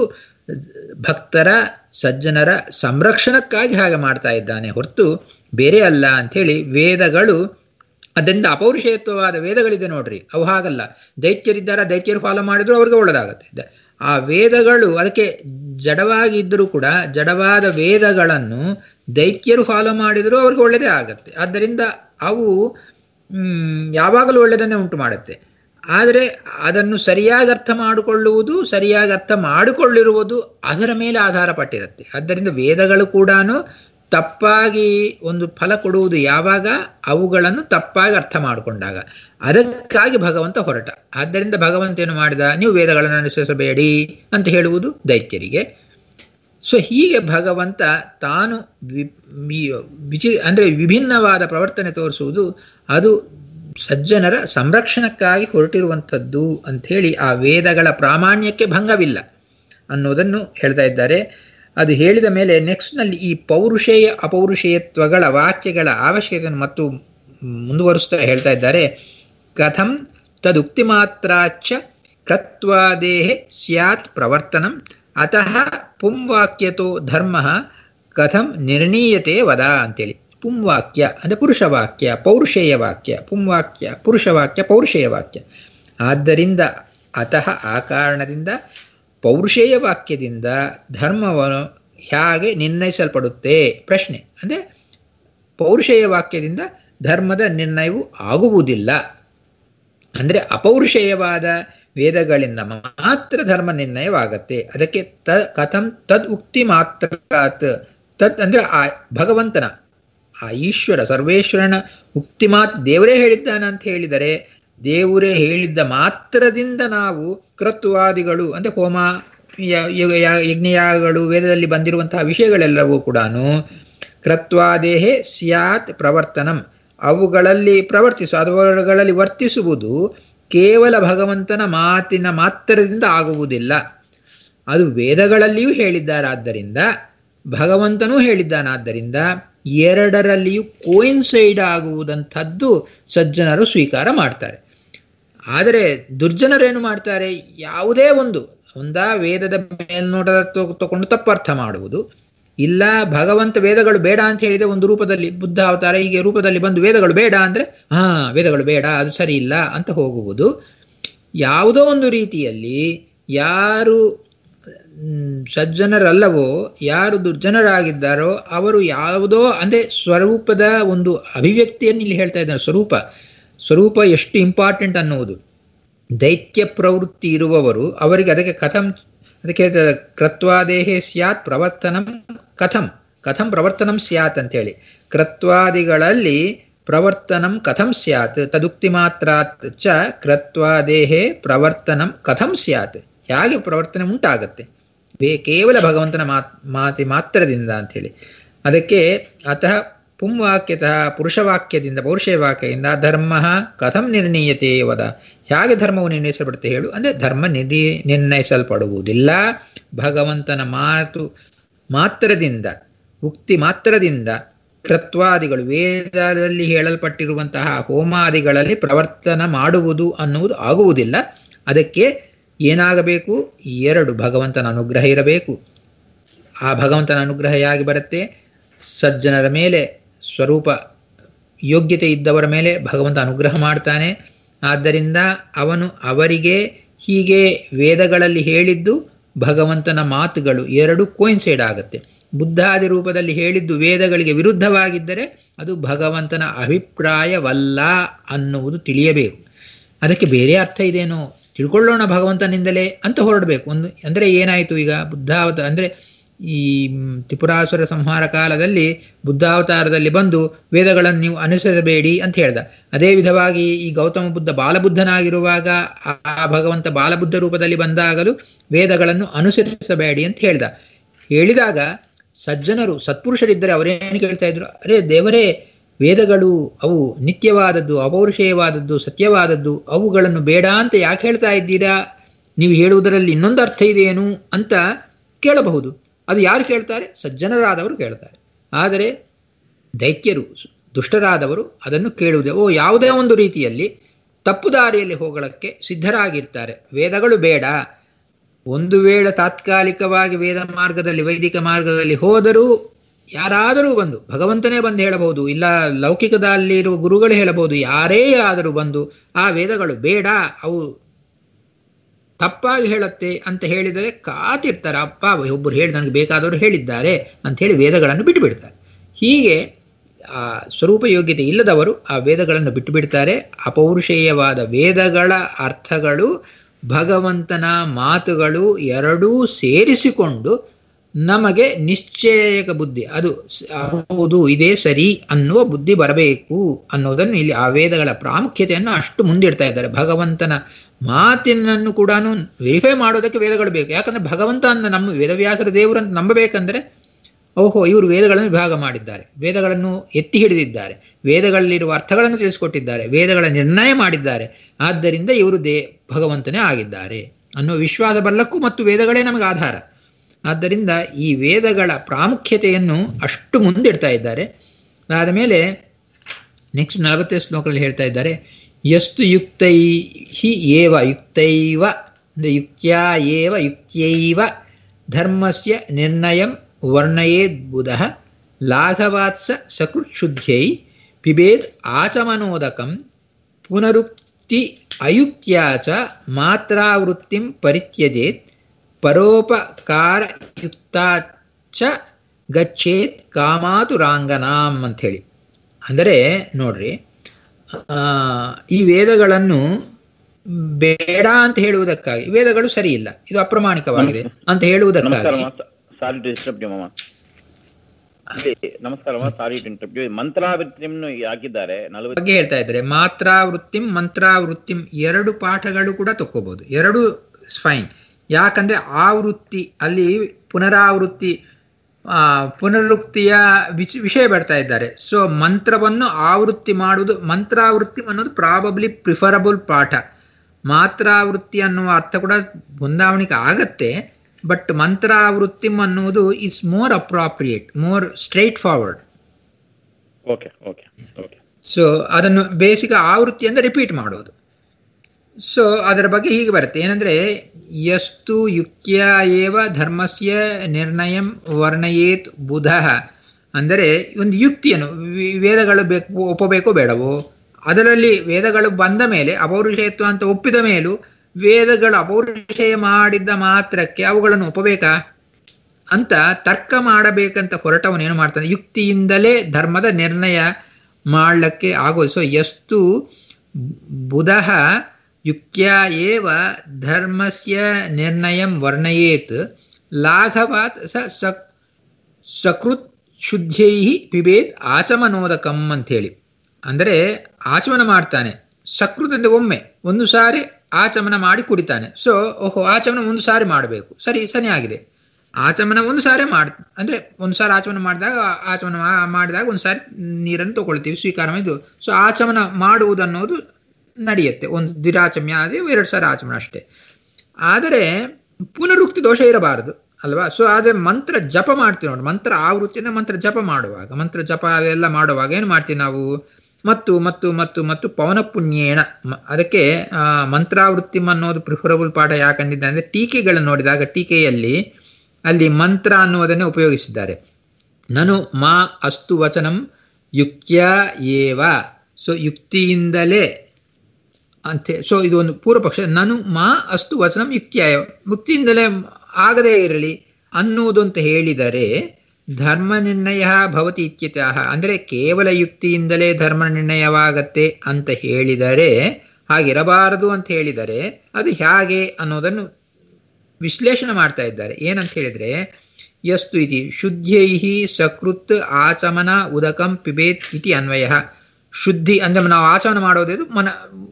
ಭಕ್ತರ ಸಜ್ಜನರ ಸಂರಕ್ಷಣಕ್ಕಾಗಿ ಹಾಗೆ ಮಾಡ್ತಾ ಇದ್ದಾನೆ ಹೊರತು ಬೇರೆ ಅಲ್ಲ ಅಂಥೇಳಿ ವೇದಗಳು ಅದರಿಂದ ಅಪೌರುಷೇಯತ್ವವಾದ ವೇದಗಳಿದೆ ನೋಡ್ರಿ ಅವು ಹಾಗಲ್ಲ ದೈತ್ಯರಿದ್ದಾರ ದೈತ್ಯರು ಫಾಲೋ ಮಾಡಿದ್ರು ಅವ್ರಿಗೆ ಒಳ್ಳೆದಾಗುತ್ತೆ ಆ ವೇದಗಳು ಅದಕ್ಕೆ ಜಡವಾಗಿ ಇದ್ದರೂ ಕೂಡ ಜಡವಾದ ವೇದಗಳನ್ನು ದೈತ್ಯರು ಫಾಲೋ ಮಾಡಿದರೂ ಅವ್ರಿಗೆ ಒಳ್ಳೆಯದೇ ಆಗತ್ತೆ ಆದ್ದರಿಂದ ಅವು ಯಾವಾಗಲೂ ಒಳ್ಳೆಯದನ್ನೇ ಉಂಟು ಮಾಡುತ್ತೆ ಆದರೆ ಅದನ್ನು ಸರಿಯಾಗಿ ಅರ್ಥ ಮಾಡಿಕೊಳ್ಳುವುದು ಸರಿಯಾಗಿ ಅರ್ಥ ಮಾಡಿಕೊಳ್ಳಿರುವುದು ಅದರ ಮೇಲೆ ಆಧಾರ ಪಟ್ಟಿರುತ್ತೆ ಆದ್ದರಿಂದ ವೇದಗಳು ಕೂಡ ತಪ್ಪಾಗಿ ಒಂದು ಫಲ ಕೊಡುವುದು ಯಾವಾಗ ಅವುಗಳನ್ನು ತಪ್ಪಾಗಿ ಅರ್ಥ ಮಾಡಿಕೊಂಡಾಗ ಅದಕ್ಕಾಗಿ ಭಗವಂತ ಹೊರಟ ಆದ್ದರಿಂದ ಭಗವಂತ ಏನು ಮಾಡಿದ ನೀವು ವೇದಗಳನ್ನು ಅನುಸರಿಸಬೇಡಿ ಅಂತ ಹೇಳುವುದು ದೈತ್ಯರಿಗೆ ಸೊ ಹೀಗೆ ಭಗವಂತ ತಾನು ವಿ ವಿಚಿ ಅಂದರೆ ವಿಭಿನ್ನವಾದ ಪ್ರವರ್ತನೆ ತೋರಿಸುವುದು ಅದು ಸಜ್ಜನರ ಸಂರಕ್ಷಣಕ್ಕಾಗಿ ಹೊರಟಿರುವಂಥದ್ದು ಅಂಥೇಳಿ ಆ ವೇದಗಳ ಪ್ರಾಮಾಣ್ಯಕ್ಕೆ ಭಂಗವಿಲ್ಲ ಅನ್ನೋದನ್ನು ಹೇಳ್ತಾ ಇದ್ದಾರೆ ಅದು ಹೇಳಿದ ಮೇಲೆ ನೆಕ್ಸ್ಟ್ನಲ್ಲಿ ಈ ಪೌರುಷೇಯ ಅಪೌರುಷೇಯತ್ವಗಳ ವಾಕ್ಯಗಳ ಅವಶ್ಯಕತೆಯನ್ನು ಮತ್ತು ಮುಂದುವರಿಸ್ತಾ ಹೇಳ್ತಾ ಇದ್ದಾರೆ ಕಥಂ ತದುಕ್ತಿ ಮಾತ್ರಾಚ ಕೃತ್ವಾದೇಹೆ ಸ್ಯಾತ್ ಪ್ರವರ್ತನಂ ಅತಃ ಪುಂವಾಕ್ಯತೋ ಧರ್ಮ ಕಥಂ ನಿರ್ಣೀಯತೆ ವದ ಅಂತೇಳಿ ಪುಂವಾಕ್ಯ ಅಂದರೆ ಪುರುಷವಾಕ್ಯ ಪೌರುಷೇಯ ವಾಕ್ಯ ಪುಂವಾಕ್ಯ ಪುರುಷವಾಕ್ಯ ಪೌರುಷೇಯ ವಾಕ್ಯ ಆದ್ದರಿಂದ ಅತಃ ಆ ಕಾರಣದಿಂದ ಪೌರುಷೇಯ ವಾಕ್ಯದಿಂದ ಧರ್ಮವನ್ನು ಹೇಗೆ ನಿರ್ಣಯಿಸಲ್ಪಡುತ್ತೆ ಪ್ರಶ್ನೆ ಅಂದರೆ ಪೌರುಷೇಯ ವಾಕ್ಯದಿಂದ ಧರ್ಮದ ನಿರ್ಣಯವು ಆಗುವುದಿಲ್ಲ ಅಂದರೆ ಅಪೌರುಷೇಯವಾದ ವೇದಗಳಿಂದ ಮಾತ್ರ ಧರ್ಮ ನಿರ್ಣಯವಾಗತ್ತೆ ಅದಕ್ಕೆ ತ ಕಥಂ ತದ್ ಉಕ್ತಿ ಮಾತ್ರ ತದ್ ಅಂದರೆ ಆ ಭಗವಂತನ ಆ ಈಶ್ವರ ಸರ್ವೇಶ್ವರನ ಉಕ್ತಿ ಮಾತ್ ದೇವರೇ ಹೇಳಿದ್ದಾನ ಅಂತ ಹೇಳಿದರೆ ದೇವರೇ ಹೇಳಿದ್ದ ಮಾತ್ರದಿಂದ ನಾವು ಕೃತ್ವಾದಿಗಳು ಅಂದರೆ ಹೋಮ ಯಜ್ಞಯಾಗಗಳು ವೇದದಲ್ಲಿ ಬಂದಿರುವಂತಹ ವಿಷಯಗಳೆಲ್ಲವೂ ಕೂಡ ಕೃತ್ವಾದೇಹೇ ಸ್ಯಾತ್ ಪ್ರವರ್ತನಂ ಅವುಗಳಲ್ಲಿ ಪ್ರವರ್ತಿಸು ಅವುಗಳಲ್ಲಿ ವರ್ತಿಸುವುದು ಕೇವಲ ಭಗವಂತನ ಮಾತಿನ ಮಾತ್ರದಿಂದ ಆಗುವುದಿಲ್ಲ ಅದು ವೇದಗಳಲ್ಲಿಯೂ ಹೇಳಿದ್ದಾರಾದ್ದರಿಂದ ಭಗವಂತನೂ ಹೇಳಿದ್ದಾನಾದ್ದರಿಂದ ಎರಡರಲ್ಲಿಯೂ ಕೋಯಿನ್ಸೈಡ್ ಆಗುವುದಂಥದ್ದು ಸಜ್ಜನರು ಸ್ವೀಕಾರ ಮಾಡ್ತಾರೆ ಆದರೆ ದುರ್ಜನರೇನು ಮಾಡ್ತಾರೆ ಯಾವುದೇ ಒಂದು ಒಂದಾ ವೇದದ ಮೇಲ್ನೋಟದ ತಗೊಂಡು ತಪ್ಪರ್ಥ ಮಾಡುವುದು ಇಲ್ಲ ಭಗವಂತ ವೇದಗಳು ಬೇಡ ಅಂತ ಹೇಳಿದೆ ಒಂದು ರೂಪದಲ್ಲಿ ಬುದ್ಧ ಅವತಾರ ಹೀಗೆ ರೂಪದಲ್ಲಿ ಬಂದು ವೇದಗಳು ಬೇಡ ಅಂದರೆ ಹಾ ವೇದಗಳು ಬೇಡ ಅದು ಸರಿ ಇಲ್ಲ ಅಂತ ಹೋಗುವುದು ಯಾವುದೋ ಒಂದು ರೀತಿಯಲ್ಲಿ ಯಾರು ಸಜ್ಜನರಲ್ಲವೋ ಯಾರು ದುರ್ಜನರಾಗಿದ್ದಾರೋ ಅವರು ಯಾವುದೋ ಅಂದರೆ ಸ್ವರೂಪದ ಒಂದು ಅಭಿವ್ಯಕ್ತಿಯನ್ನು ಇಲ್ಲಿ ಹೇಳ್ತಾ ಇದ್ದಾರೆ ಸ್ವರೂಪ ಸ್ವರೂಪ ಎಷ್ಟು ಇಂಪಾರ್ಟೆಂಟ್ ಅನ್ನುವುದು ದೈತ್ಯ ಪ್ರವೃತ್ತಿ ಇರುವವರು ಅವರಿಗೆ ಅದಕ್ಕೆ ಕಥಂ ಅದಕ್ಕೆ ಕೃತ್ವಾದೇಹೇ ಸ್ಯಾತ್ ಪ್ರವರ್ತನಂ ಕಥಂ ಕಥಂ ಪ್ರವರ್ತನಂ ಸ್ಯಾತ್ ಅಂತೇಳಿ ಕೃತ್ವಾದಿಗಳಲ್ಲಿ ಪ್ರವರ್ತನಂ ಕಥಂ ಸ್ಯಾತ್ ತದುಕ್ತಿ ಮಾತ್ರಾತ್ ಚ ಕೃತ್ವಾದೇಹೇ ಪ್ರವರ್ತನಂ ಕಥಂ ಸ್ಯಾತ್ ಹೇಗೆ ಪ್ರವರ್ತನೆ ಉಂಟಾಗತ್ತೆ ಬೇ ಕೇವಲ ಭಗವಂತನ ಮಾತ್ ಮಾತಿ ಮಾತ್ರದಿಂದ ಅಂಥೇಳಿ ಅದಕ್ಕೆ ಅತಃ ಪುಂವಾಕ್ಯತಃ ಪುರುಷವಾಕ್ಯದಿಂದ ಪೌರುಷಯ ವಾಕ್ಯದಿಂದ ಧರ್ಮ ಕಥಂ ನಿರ್ಣೀಯತೆ ವದ ಹೇಗೆ ಧರ್ಮವು ನಿರ್ಣಯಿಸಲ್ಪಡುತ್ತೆ ಹೇಳು ಅಂದರೆ ಧರ್ಮ ನಿರ್ಣಿ ನಿರ್ಣಯಿಸಲ್ಪಡುವುದಿಲ್ಲ ಭಗವಂತನ ಮಾತು ಮಾತ್ರದಿಂದ ಉಕ್ತಿ ಮಾತ್ರದಿಂದ ಕೃತ್ವಾದಿಗಳು ವೇದದಲ್ಲಿ ಹೇಳಲ್ಪಟ್ಟಿರುವಂತಹ ಹೋಮಾದಿಗಳಲ್ಲಿ ಪ್ರವರ್ತನ ಮಾಡುವುದು ಅನ್ನುವುದು ಆಗುವುದಿಲ್ಲ ಅದಕ್ಕೆ ಏನಾಗಬೇಕು ಎರಡು ಭಗವಂತನ ಅನುಗ್ರಹ ಇರಬೇಕು ಆ ಭಗವಂತನ ಅನುಗ್ರಹ ಹೇಗೆ ಬರುತ್ತೆ ಸಜ್ಜನರ ಮೇಲೆ ಸ್ವರೂಪ ಯೋಗ್ಯತೆ ಇದ್ದವರ ಮೇಲೆ ಭಗವಂತ ಅನುಗ್ರಹ ಮಾಡ್ತಾನೆ ಆದ್ದರಿಂದ ಅವನು ಅವರಿಗೆ ಹೀಗೆ ವೇದಗಳಲ್ಲಿ ಹೇಳಿದ್ದು ಭಗವಂತನ ಮಾತುಗಳು ಎರಡು ಕೋಯಿನ್ಸೈಡ್ ಆಗುತ್ತೆ ಬುದ್ಧಾದಿ ರೂಪದಲ್ಲಿ ಹೇಳಿದ್ದು ವೇದಗಳಿಗೆ ವಿರುದ್ಧವಾಗಿದ್ದರೆ ಅದು ಭಗವಂತನ ಅಭಿಪ್ರಾಯವಲ್ಲ ಅನ್ನುವುದು ತಿಳಿಯಬೇಕು ಅದಕ್ಕೆ ಬೇರೆ ಅರ್ಥ ಇದೇನೋ ತಿಳ್ಕೊಳ್ಳೋಣ ಭಗವಂತನಿಂದಲೇ ಅಂತ ಹೊರಡಬೇಕು ಒಂದು ಅಂದರೆ ಏನಾಯಿತು ಈಗ ಬುದ್ಧಾವತ ಅಂದರೆ ಈ ತ್ರಿಪುರಾಸುರ ಸಂಹಾರ ಕಾಲದಲ್ಲಿ ಬುದ್ಧಾವತಾರದಲ್ಲಿ ಬಂದು ವೇದಗಳನ್ನು ನೀವು ಅನುಸರಿಸಬೇಡಿ ಅಂತ ಹೇಳ್ದ ಅದೇ ವಿಧವಾಗಿ ಈ ಗೌತಮ ಬುದ್ಧ ಬಾಲಬುದ್ಧನಾಗಿರುವಾಗ ಆ ಭಗವಂತ ಬಾಲಬುದ್ಧ ರೂಪದಲ್ಲಿ ಬಂದಾಗಲೂ ವೇದಗಳನ್ನು ಅನುಸರಿಸಬೇಡಿ ಅಂತ ಹೇಳ್ದ ಹೇಳಿದಾಗ ಸಜ್ಜನರು ಸತ್ಪುರುಷರಿದ್ದರೆ ಅವರೇನು ಕೇಳ್ತಾ ಇದ್ರು ಅರೇ ದೇವರೇ ವೇದಗಳು ಅವು ನಿತ್ಯವಾದದ್ದು ಅಪೌರುಷೇಯವಾದದ್ದು ಸತ್ಯವಾದದ್ದು ಅವುಗಳನ್ನು ಬೇಡ ಅಂತ ಯಾಕೆ ಹೇಳ್ತಾ ಇದ್ದೀರಾ ನೀವು ಹೇಳುವುದರಲ್ಲಿ ಇನ್ನೊಂದು ಅರ್ಥ ಇದೆಯೇನು ಅಂತ ಕೇಳಬಹುದು ಅದು ಯಾರು ಕೇಳ್ತಾರೆ ಸಜ್ಜನರಾದವರು ಕೇಳ್ತಾರೆ ಆದರೆ ದೈತ್ಯರು ದುಷ್ಟರಾದವರು ಅದನ್ನು ಕೇಳುವುದೇ ಓ ಯಾವುದೇ ಒಂದು ರೀತಿಯಲ್ಲಿ ತಪ್ಪು ದಾರಿಯಲ್ಲಿ ಹೋಗಲಕ್ಕೆ ಸಿದ್ಧರಾಗಿರ್ತಾರೆ ವೇದಗಳು ಬೇಡ ಒಂದು ವೇಳೆ ತಾತ್ಕಾಲಿಕವಾಗಿ ವೇದ ಮಾರ್ಗದಲ್ಲಿ ವೈದಿಕ ಮಾರ್ಗದಲ್ಲಿ ಹೋದರೂ ಯಾರಾದರೂ ಬಂದು ಭಗವಂತನೇ ಬಂದು ಹೇಳಬಹುದು ಇಲ್ಲ ಲೌಕಿಕದಲ್ಲಿರುವ ಗುರುಗಳು ಹೇಳಬಹುದು ಯಾರೇ ಆದರೂ ಬಂದು ಆ ವೇದಗಳು ಬೇಡ ಅವು ತಪ್ಪಾಗಿ ಹೇಳುತ್ತೆ ಅಂತ ಹೇಳಿದರೆ ಕಾತಿರ್ತಾರೆ ಅಪ್ಪ ಒಬ್ಬರು ಹೇಳಿ ನನಗೆ ಬೇಕಾದವರು ಹೇಳಿದ್ದಾರೆ ಅಂತ ಹೇಳಿ ವೇದಗಳನ್ನು ಬಿಟ್ಟು ಬಿಡ್ತಾರೆ ಹೀಗೆ ಆ ಸ್ವರೂಪ ಯೋಗ್ಯತೆ ಇಲ್ಲದವರು ಆ ವೇದಗಳನ್ನು ಬಿಟ್ಟು ಬಿಡ್ತಾರೆ ಅಪೌರುಷೇಯವಾದ ವೇದಗಳ ಅರ್ಥಗಳು ಭಗವಂತನ ಮಾತುಗಳು ಎರಡೂ ಸೇರಿಸಿಕೊಂಡು ನಮಗೆ ನಿಶ್ಚಯಕ ಬುದ್ಧಿ ಅದು ಹೌದು ಇದೇ ಸರಿ ಅನ್ನುವ ಬುದ್ಧಿ ಬರಬೇಕು ಅನ್ನೋದನ್ನು ಇಲ್ಲಿ ಆ ವೇದಗಳ ಪ್ರಾಮುಖ್ಯತೆಯನ್ನು ಅಷ್ಟು ಮುಂದಿಡ್ತಾ ಇದ್ದಾರೆ ಭಗವಂತನ ಮಾತಿನನ್ನು ಕೂಡ ವೆರಿಫೈ ಮಾಡೋದಕ್ಕೆ ವೇದಗಳು ಬೇಕು ಯಾಕಂದ್ರೆ ಭಗವಂತ ಅನ್ನ ನಮ್ಮ ವೇದವ್ಯಾಸರ ದೇವರಂತ ನಂಬಬೇಕಂದ್ರೆ ಓಹೋ ಇವರು ವೇದಗಳನ್ನು ವಿಭಾಗ ಮಾಡಿದ್ದಾರೆ ವೇದಗಳನ್ನು ಎತ್ತಿ ಹಿಡಿದಿದ್ದಾರೆ ವೇದಗಳಲ್ಲಿರುವ ಅರ್ಥಗಳನ್ನು ತಿಳಿಸಿಕೊಟ್ಟಿದ್ದಾರೆ ವೇದಗಳ ನಿರ್ಣಯ ಮಾಡಿದ್ದಾರೆ ಆದ್ದರಿಂದ ಇವರು ದೇ ಭಗವಂತನೇ ಆಗಿದ್ದಾರೆ ಅನ್ನೋ ವಿಶ್ವಾಸ ಬಲ್ಲಕ್ಕೂ ಮತ್ತು ವೇದಗಳೇ ನಮಗೆ ಆಧಾರ ಆದ್ದರಿಂದ ಈ ವೇದಗಳ ಪ್ರಾಮುಖ್ಯತೆಯನ್ನು ಅಷ್ಟು ಮುಂದಿಡ್ತಾ ಇದ್ದಾರೆ ಅದಾದ ಮೇಲೆ ನೆಕ್ಸ್ಟ್ ನಲವತ್ತೈದು ಶ್ಲೋಕದಲ್ಲಿ ಹೇಳ್ತಾ ಇದ್ದಾರೆ ಎಷ್ಟು ಯುಕ್ತೈ ಹಿ ಏವ ಯುಕ್ತೈವ ಅಂದರೆ ಯುಕ್ತ್ಯಾ ಏವ ಯುಕ್ತೈವ ಧರ್ಮಸ್ಯ ನಿರ್ಣಯಂ ವರ್ಣಯೇದ್ ಬುಧ ಲಾಘವಾತ್ಸ ಸಕೃತ್ಶುದ್ಧ್ಯೈ ಪಿಬೇದ್ ಆಚಮನೋದಕಂ ಪುನರುಕ್ತಿ ಅಯುಕ್ತ್ಯಾ ಚ ಮಾತ್ರಾವೃತ್ತಿಂ ಪರಿತ್ಯಜೇತ್ ಪರೋಪಕಾರಯುಕ್ತ ಚ ಗಚ್ಚೇತ್ ಕಾಮಾತುರಾಂಗನಾಂ ಅಂಥೇಳಿ ಅಂದರೆ ನೋಡ್ರಿ ಈ ವೇದಗಳನ್ನು ಬೇಡ ಅಂತ ಹೇಳುವುದಕ್ಕಾಗಿ ವೇದಗಳು ಸರಿ ಇಲ್ಲ ಇದು ಅಪ್ರಮಾಣಿಕವಾಗಿದೆ ಅಂತ ಹೇಳುವುದಕ್ಕಾಗಿ ಸಾರಿ ಟು ಡಿಸ್ಟರ್ಬ್ ಯು ಮಾಮ ನಮಸ್ಕಾರ ಸಾರಿ ಟು ಇಂಟರ್ಪ್ಟ್ ಮಂತ್ರಾವೃತ್ತಿಯನ್ನು ಹಾಕಿದ್ದಾರೆ ನಲವತ್ತು ಬಗ್ಗೆ ಹೇಳ್ತಾ ಇದ್ದಾರೆ ಮಾತ್ರಾವೃತ್ತಿಂ ಮಂತ್ರಾವೃತ್ತಿಂ ಎರಡು ಪಾಠಗಳು ಕೂಡ ತಕ್ಕೋಬಹುದು ಎರಡು ಫೈನ್ ಯಾಕಂದ್ರೆ ಆವೃತ್ತಿ ಅಲ್ಲಿ ಪುನರಾವೃತ್ತಿ ಆ ಪುನರುಕ್ತಿಯ ವಿಚ್ ವಿಷಯ ಬರ್ತಾ ಇದ್ದಾರೆ ಸೊ ಮಂತ್ರವನ್ನು ಆವೃತ್ತಿ ಮಾಡುವುದು ಮಂತ್ರಾವೃತ್ತಿ ಅನ್ನೋದು ಪ್ರಾಬಬ್ಲಿ ಪ್ರಿಫರಬಲ್ ಪಾಠ ಮಾತ್ರಾವೃತ್ತಿ ಅನ್ನುವ ಅರ್ಥ ಕೂಡ ಹೊಂದಾವಣಿಕೆ ಆಗತ್ತೆ ಬಟ್ ಮಂತ್ರಾವೃತ್ತಿ ಅನ್ನುವುದು is more appropriate more straightforward okay okay okay so ಅದನ್ನು ಬೇಸಿಕ ಆವೃತ್ತಿ ಅಂದ್ರೆ ರಿಪೀಟ್ ಮಾಡೋದು ಸೊ ಅದರ ಬಗ್ಗೆ ಹೀಗೆ ಬರುತ್ತೆ ಏನಂದ್ರೆ ಯಸ್ತು ಯುಕ್ತ್ಯ ಏವ ಧರ್ಮಸ್ಯ ನಿರ್ಣಯಂ ವರ್ಣಯೇತ್ ಬುಧ ಅಂದರೆ ಒಂದು ಯುಕ್ತಿಯನ್ನು ವೇದಗಳು ಬೇಕು ಒಪ್ಪಬೇಕೋ ಬೇಡವೋ ಅದರಲ್ಲಿ ವೇದಗಳು ಬಂದ ಮೇಲೆ ಅಪೌರುಷೇಯತ್ವ ಅಂತ ಒಪ್ಪಿದ ಮೇಲೂ ವೇದಗಳು ಅಪೌರುಷೇಯ ಮಾಡಿದ್ದ ಮಾತ್ರಕ್ಕೆ ಅವುಗಳನ್ನು ಒಪ್ಪಬೇಕಾ ಅಂತ ತರ್ಕ ಮಾಡಬೇಕಂತ ಹೊರಟವನು ಏನು ಮಾಡ್ತಾನೆ ಯುಕ್ತಿಯಿಂದಲೇ ಧರ್ಮದ ನಿರ್ಣಯ ಮಾಡ್ಲಿಕ್ಕೆ ಆಗೋದು ಸೊ ಎಷ್ಟು ಬುಧ ಯುಕ್ತ್ಯ ಏವ ಧರ್ಮಸ್ಯ ನಿರ್ಣಯಂ ವರ್ಣಯೇತ್ ಲಾಘವಾತ್ ಸ ಸಕೃತ್ ಶುದ್ಧೈ ಪಿಬೇತ್ ಆಚಮನೋದಕಂ ಅಂಥೇಳಿ ಅಂದರೆ ಆಚಮನ ಮಾಡ್ತಾನೆ ಸಕೃತ್ ಅಂದ್ರೆ ಒಮ್ಮೆ ಒಂದು ಸಾರಿ ಆಚಮನ ಮಾಡಿ ಕುಡಿತಾನೆ ಸೊ ಓಹೋ ಆಚಮನ ಒಂದು ಸಾರಿ ಮಾಡಬೇಕು ಸರಿ ಸರಿ ಆಗಿದೆ ಆಚಮನ ಒಂದು ಸಾರಿ ಮಾಡ್ ಅಂದ್ರೆ ಒಂದು ಸಾರಿ ಆಚಮನ ಮಾಡಿದಾಗ ಆಚಮನ ಮಾಡಿದಾಗ ಒಂದು ಸಾರಿ ನೀರನ್ನು ತಗೊಳ್ತೀವಿ ಸ್ವೀಕಾರ ಇದು ಸೊ ಆಚಮನ ಮಾಡುವುದನ್ನೋದು ನಡೆಯುತ್ತೆ ಒಂದು ದಿರಾಚಮ್ಯ ಆದ್ರೆ ಎರಡು ಸಾರಿ ಆಚಮನ ಅಷ್ಟೇ ಆದರೆ ಪುನರುಕ್ತಿ ದೋಷ ಇರಬಾರದು ಅಲ್ವಾ ಸೊ ಆದ್ರೆ ಮಂತ್ರ ಜಪ ಮಾಡ್ತೀವಿ ನೋಡಿ ಮಂತ್ರ ಆವೃತ್ತಿನ ಮಂತ್ರ ಜಪ ಮಾಡುವಾಗ ಮಂತ್ರ ಜಪ ಅವೆಲ್ಲ ಮಾಡುವಾಗ ಏನು ಮಾಡ್ತೀವಿ ನಾವು ಮತ್ತು ಮತ್ತು ಮತ್ತು ಮತ್ತು ಪವನ ಪುಣ್ಯೇಣ ಅದಕ್ಕೆ ಆ ಮಂತ್ರಾವೃತ್ತಿ ಅನ್ನೋದು ಪ್ರಿಫರಬಲ್ ಪಾಠ ಯಾಕಂದಿದ್ದೆ ಅಂದ್ರೆ ಟೀಕೆಗಳನ್ನು ನೋಡಿದಾಗ ಟೀಕೆಯಲ್ಲಿ ಅಲ್ಲಿ ಮಂತ್ರ ಅನ್ನುವುದನ್ನೇ ಉಪಯೋಗಿಸಿದ್ದಾರೆ ನನು ಮಾ ಅಸ್ತು ವಚನಂ ಯುಕ್ತ್ಯ ಏವ ಸೊ ಯುಕ್ತಿಯಿಂದಲೇ ಅಂತೆ ಸೊ ಇದು ಒಂದು ಪೂರ್ವ ಪಕ್ಷ ನಾನು ಮಾ ಅಸ್ತು ವಚನಂ ಯುಕ್ತಿಯಾಯ ಮುಕ್ತಿಯಿಂದಲೇ ಆಗದೇ ಇರಲಿ ಅನ್ನುವುದು ಅಂತ ಹೇಳಿದರೆ ಧರ್ಮ ನಿರ್ಣಯ ಭವತಿ ಇತ್ಯತಃ ಅಂದರೆ ಕೇವಲ ಯುಕ್ತಿಯಿಂದಲೇ ಧರ್ಮ ನಿರ್ಣಯವಾಗತ್ತೆ ಅಂತ ಹೇಳಿದರೆ ಹಾಗಿರಬಾರದು ಅಂತ ಹೇಳಿದರೆ ಅದು ಹೇಗೆ ಅನ್ನೋದನ್ನು ವಿಶ್ಲೇಷಣೆ ಮಾಡ್ತಾ ಇದ್ದಾರೆ ಏನಂತ ಹೇಳಿದ್ರೆ ಯಸ್ತು ಇತಿ ಶುದ್ಧೈ ಸಕೃತ್ ಆಚಮನ ಉದಕಂ ಪಿಬೇತ್ ಇತಿ ಅನ್ವಯ ಶುದ್ಧಿ ಅಂದ್ರೆ ನಾವು ಆಚಮನ ಮಾಡೋದು ಮನ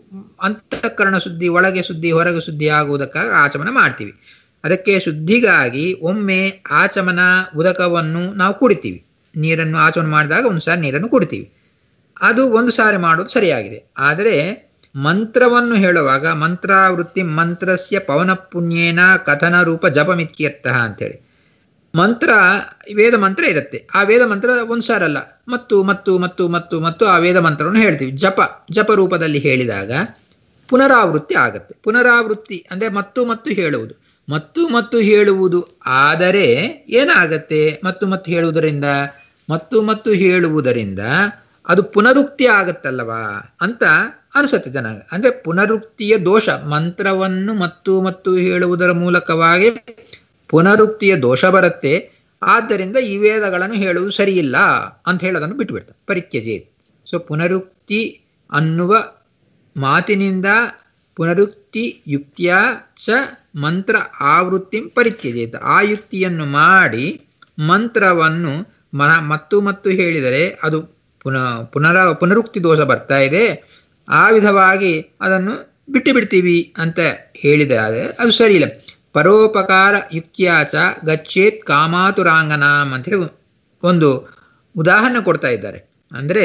ಅಂತಃಕರಣ ಶುದ್ಧಿ ಒಳಗೆ ಶುದ್ಧಿ ಹೊರಗೆ ಶುದ್ಧಿ ಆಗುವುದಕ್ಕಾಗಿ ಆಚಮನ ಮಾಡ್ತೀವಿ ಅದಕ್ಕೆ ಶುದ್ಧಿಗಾಗಿ ಒಮ್ಮೆ ಆಚಮನ ಉದಕವನ್ನು ನಾವು ಕುಡಿತೀವಿ ನೀರನ್ನು ಆಚಮನ ಮಾಡಿದಾಗ ಒಂದು ಸಾರಿ ನೀರನ್ನು ಕುಡಿತೀವಿ ಅದು ಒಂದು ಸಾರಿ ಮಾಡೋದು ಸರಿಯಾಗಿದೆ ಆದರೆ ಮಂತ್ರವನ್ನು ಹೇಳುವಾಗ ಮಂತ್ರಾವೃತ್ತಿ ಮಂತ್ರಸ್ಯ ಪವನ ಪುಣ್ಯೇನ ಕಥನ ರೂಪ ಜಪಮಿತ್ಯರ್ಥ ಅಂತೇಳಿ ಮಂತ್ರ ವೇದ ಮಂತ್ರ ಇರುತ್ತೆ ಆ ವೇದ ಮಂತ್ರ ಒಂದು ಸಾರಲ್ಲ ಮತ್ತು ಮತ್ತು ಮತ್ತು ಮತ್ತು ಮತ್ತು ಆ ವೇದ ಮಂತ್ರವನ್ನು ಹೇಳ್ತೀವಿ ಜಪ ಜಪ ರೂಪದಲ್ಲಿ ಹೇಳಿದಾಗ ಪುನರಾವೃತ್ತಿ ಆಗತ್ತೆ ಪುನರಾವೃತ್ತಿ ಅಂದ್ರೆ ಮತ್ತು ಮತ್ತು ಹೇಳುವುದು ಮತ್ತು ಮತ್ತು ಹೇಳುವುದು ಆದರೆ ಏನಾಗತ್ತೆ ಮತ್ತು ಮತ್ತು ಹೇಳುವುದರಿಂದ ಮತ್ತು ಮತ್ತು ಹೇಳುವುದರಿಂದ ಅದು ಪುನರುಕ್ತಿ ಆಗತ್ತಲ್ಲವಾ ಅಂತ ಅನಿಸುತ್ತೆ ಜನ ಅಂದ್ರೆ ಪುನರುಕ್ತಿಯ ದೋಷ ಮಂತ್ರವನ್ನು ಮತ್ತು ಮತ್ತು ಹೇಳುವುದರ ಮೂಲಕವಾಗಿ ಪುನರುಕ್ತಿಯ ದೋಷ ಬರುತ್ತೆ ಆದ್ದರಿಂದ ಈ ವೇದಗಳನ್ನು ಹೇಳುವುದು ಸರಿಯಿಲ್ಲ ಅಂತ ಹೇಳೋದನ್ನು ಬಿಟ್ಟುಬಿಡ್ತಾರೆ ಪರಿತ್ಯಜೇತ್ ಸೊ ಪುನರುಕ್ತಿ ಅನ್ನುವ ಮಾತಿನಿಂದ ಪುನರುಕ್ತಿ ಯುಕ್ತಿಯ ಚ ಮಂತ್ರ ಆವೃತ್ತಿ ಪರಿತ್ಯಜೇತ ಆ ಯುಕ್ತಿಯನ್ನು ಮಾಡಿ ಮಂತ್ರವನ್ನು ಮ ಮತ್ತು ಮತ್ತು ಹೇಳಿದರೆ ಅದು ಪುನಃ ಪುನರ ಪುನರುಕ್ತಿ ದೋಷ ಬರ್ತಾ ಇದೆ ಆ ವಿಧವಾಗಿ ಅದನ್ನು ಬಿಟ್ಟು ಬಿಡ್ತೀವಿ ಅಂತ ಹೇಳಿದರೆ ಅದು ಸರಿಯಿಲ್ಲ ಪರೋಪಕಾರ ಯುಕ್ತಿಯಾಚ ಗಚ್ಚೇತ್ ಕಾಮಾತುರಾಂಗನಾಮ್ ಅಂತ ಹೇಳಿ ಒಂದು ಉದಾಹರಣೆ ಕೊಡ್ತಾ ಇದ್ದಾರೆ ಅಂದ್ರೆ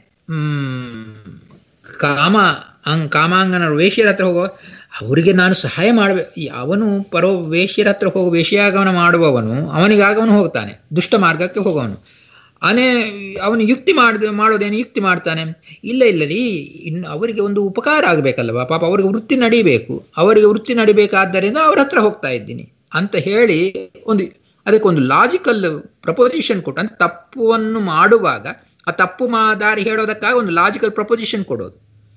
ಹ್ಮ್ ಕಾಮ ಅಂಗ್ ಕಾಮಾಂಗನರು ವೇಶ್ಯರ ಹತ್ರ ಹೋಗೋ ಅವರಿಗೆ ನಾನು ಸಹಾಯ ಮಾಡಬೇಕು ಅವನು ಪರೋ ವೇಶ್ಯರ ಹತ್ರ ಹೋಗೋ ವೇಶ್ಯಾಗಮನ ಮಾಡುವವನು ಅವನಿಗಾಗಿ ಅವನು ಹೋಗ್ತಾನೆ ದುಷ್ಟ ಮಾರ್ಗಕ್ಕೆ ಹೋಗೋವನು ಅನೇ ಅವನು ಯುಕ್ತಿ ಮಾಡಿದ ಮಾಡೋದೇನು ಯುಕ್ತಿ ಮಾಡ್ತಾನೆ ಇಲ್ಲ ಇಲ್ಲ ರೀ ಇನ್ನು ಅವರಿಗೆ ಒಂದು ಉಪಕಾರ ಆಗಬೇಕಲ್ವ ಪಾಪ ಅವರಿಗೆ ವೃತ್ತಿ ನಡಿಬೇಕು ಅವರಿಗೆ ವೃತ್ತಿ ನಡಿಬೇಕಾದ್ದರಿಂದ ಅವ್ರ ಹತ್ರ ಹೋಗ್ತಾ ಇದ್ದೀನಿ ಅಂತ ಹೇಳಿ ಒಂದು ಅದಕ್ಕೆ ಒಂದು ಲಾಜಿಕಲ್ ಪ್ರಪೋಸಿಷನ್ ಕೊಟ್ಟು ಅಂದ್ರೆ ತಪ್ಪುವನ್ನು ಮಾಡುವಾಗ ಆ ತಪ್ಪು ಮಾ ದಾರಿ ಹೇಳೋದಕ್ಕಾಗಿ ಒಂದು ಲಾಜಿಕಲ್ ಪ್ರಪೋಸಿಷನ್ ಕೊಡೋದು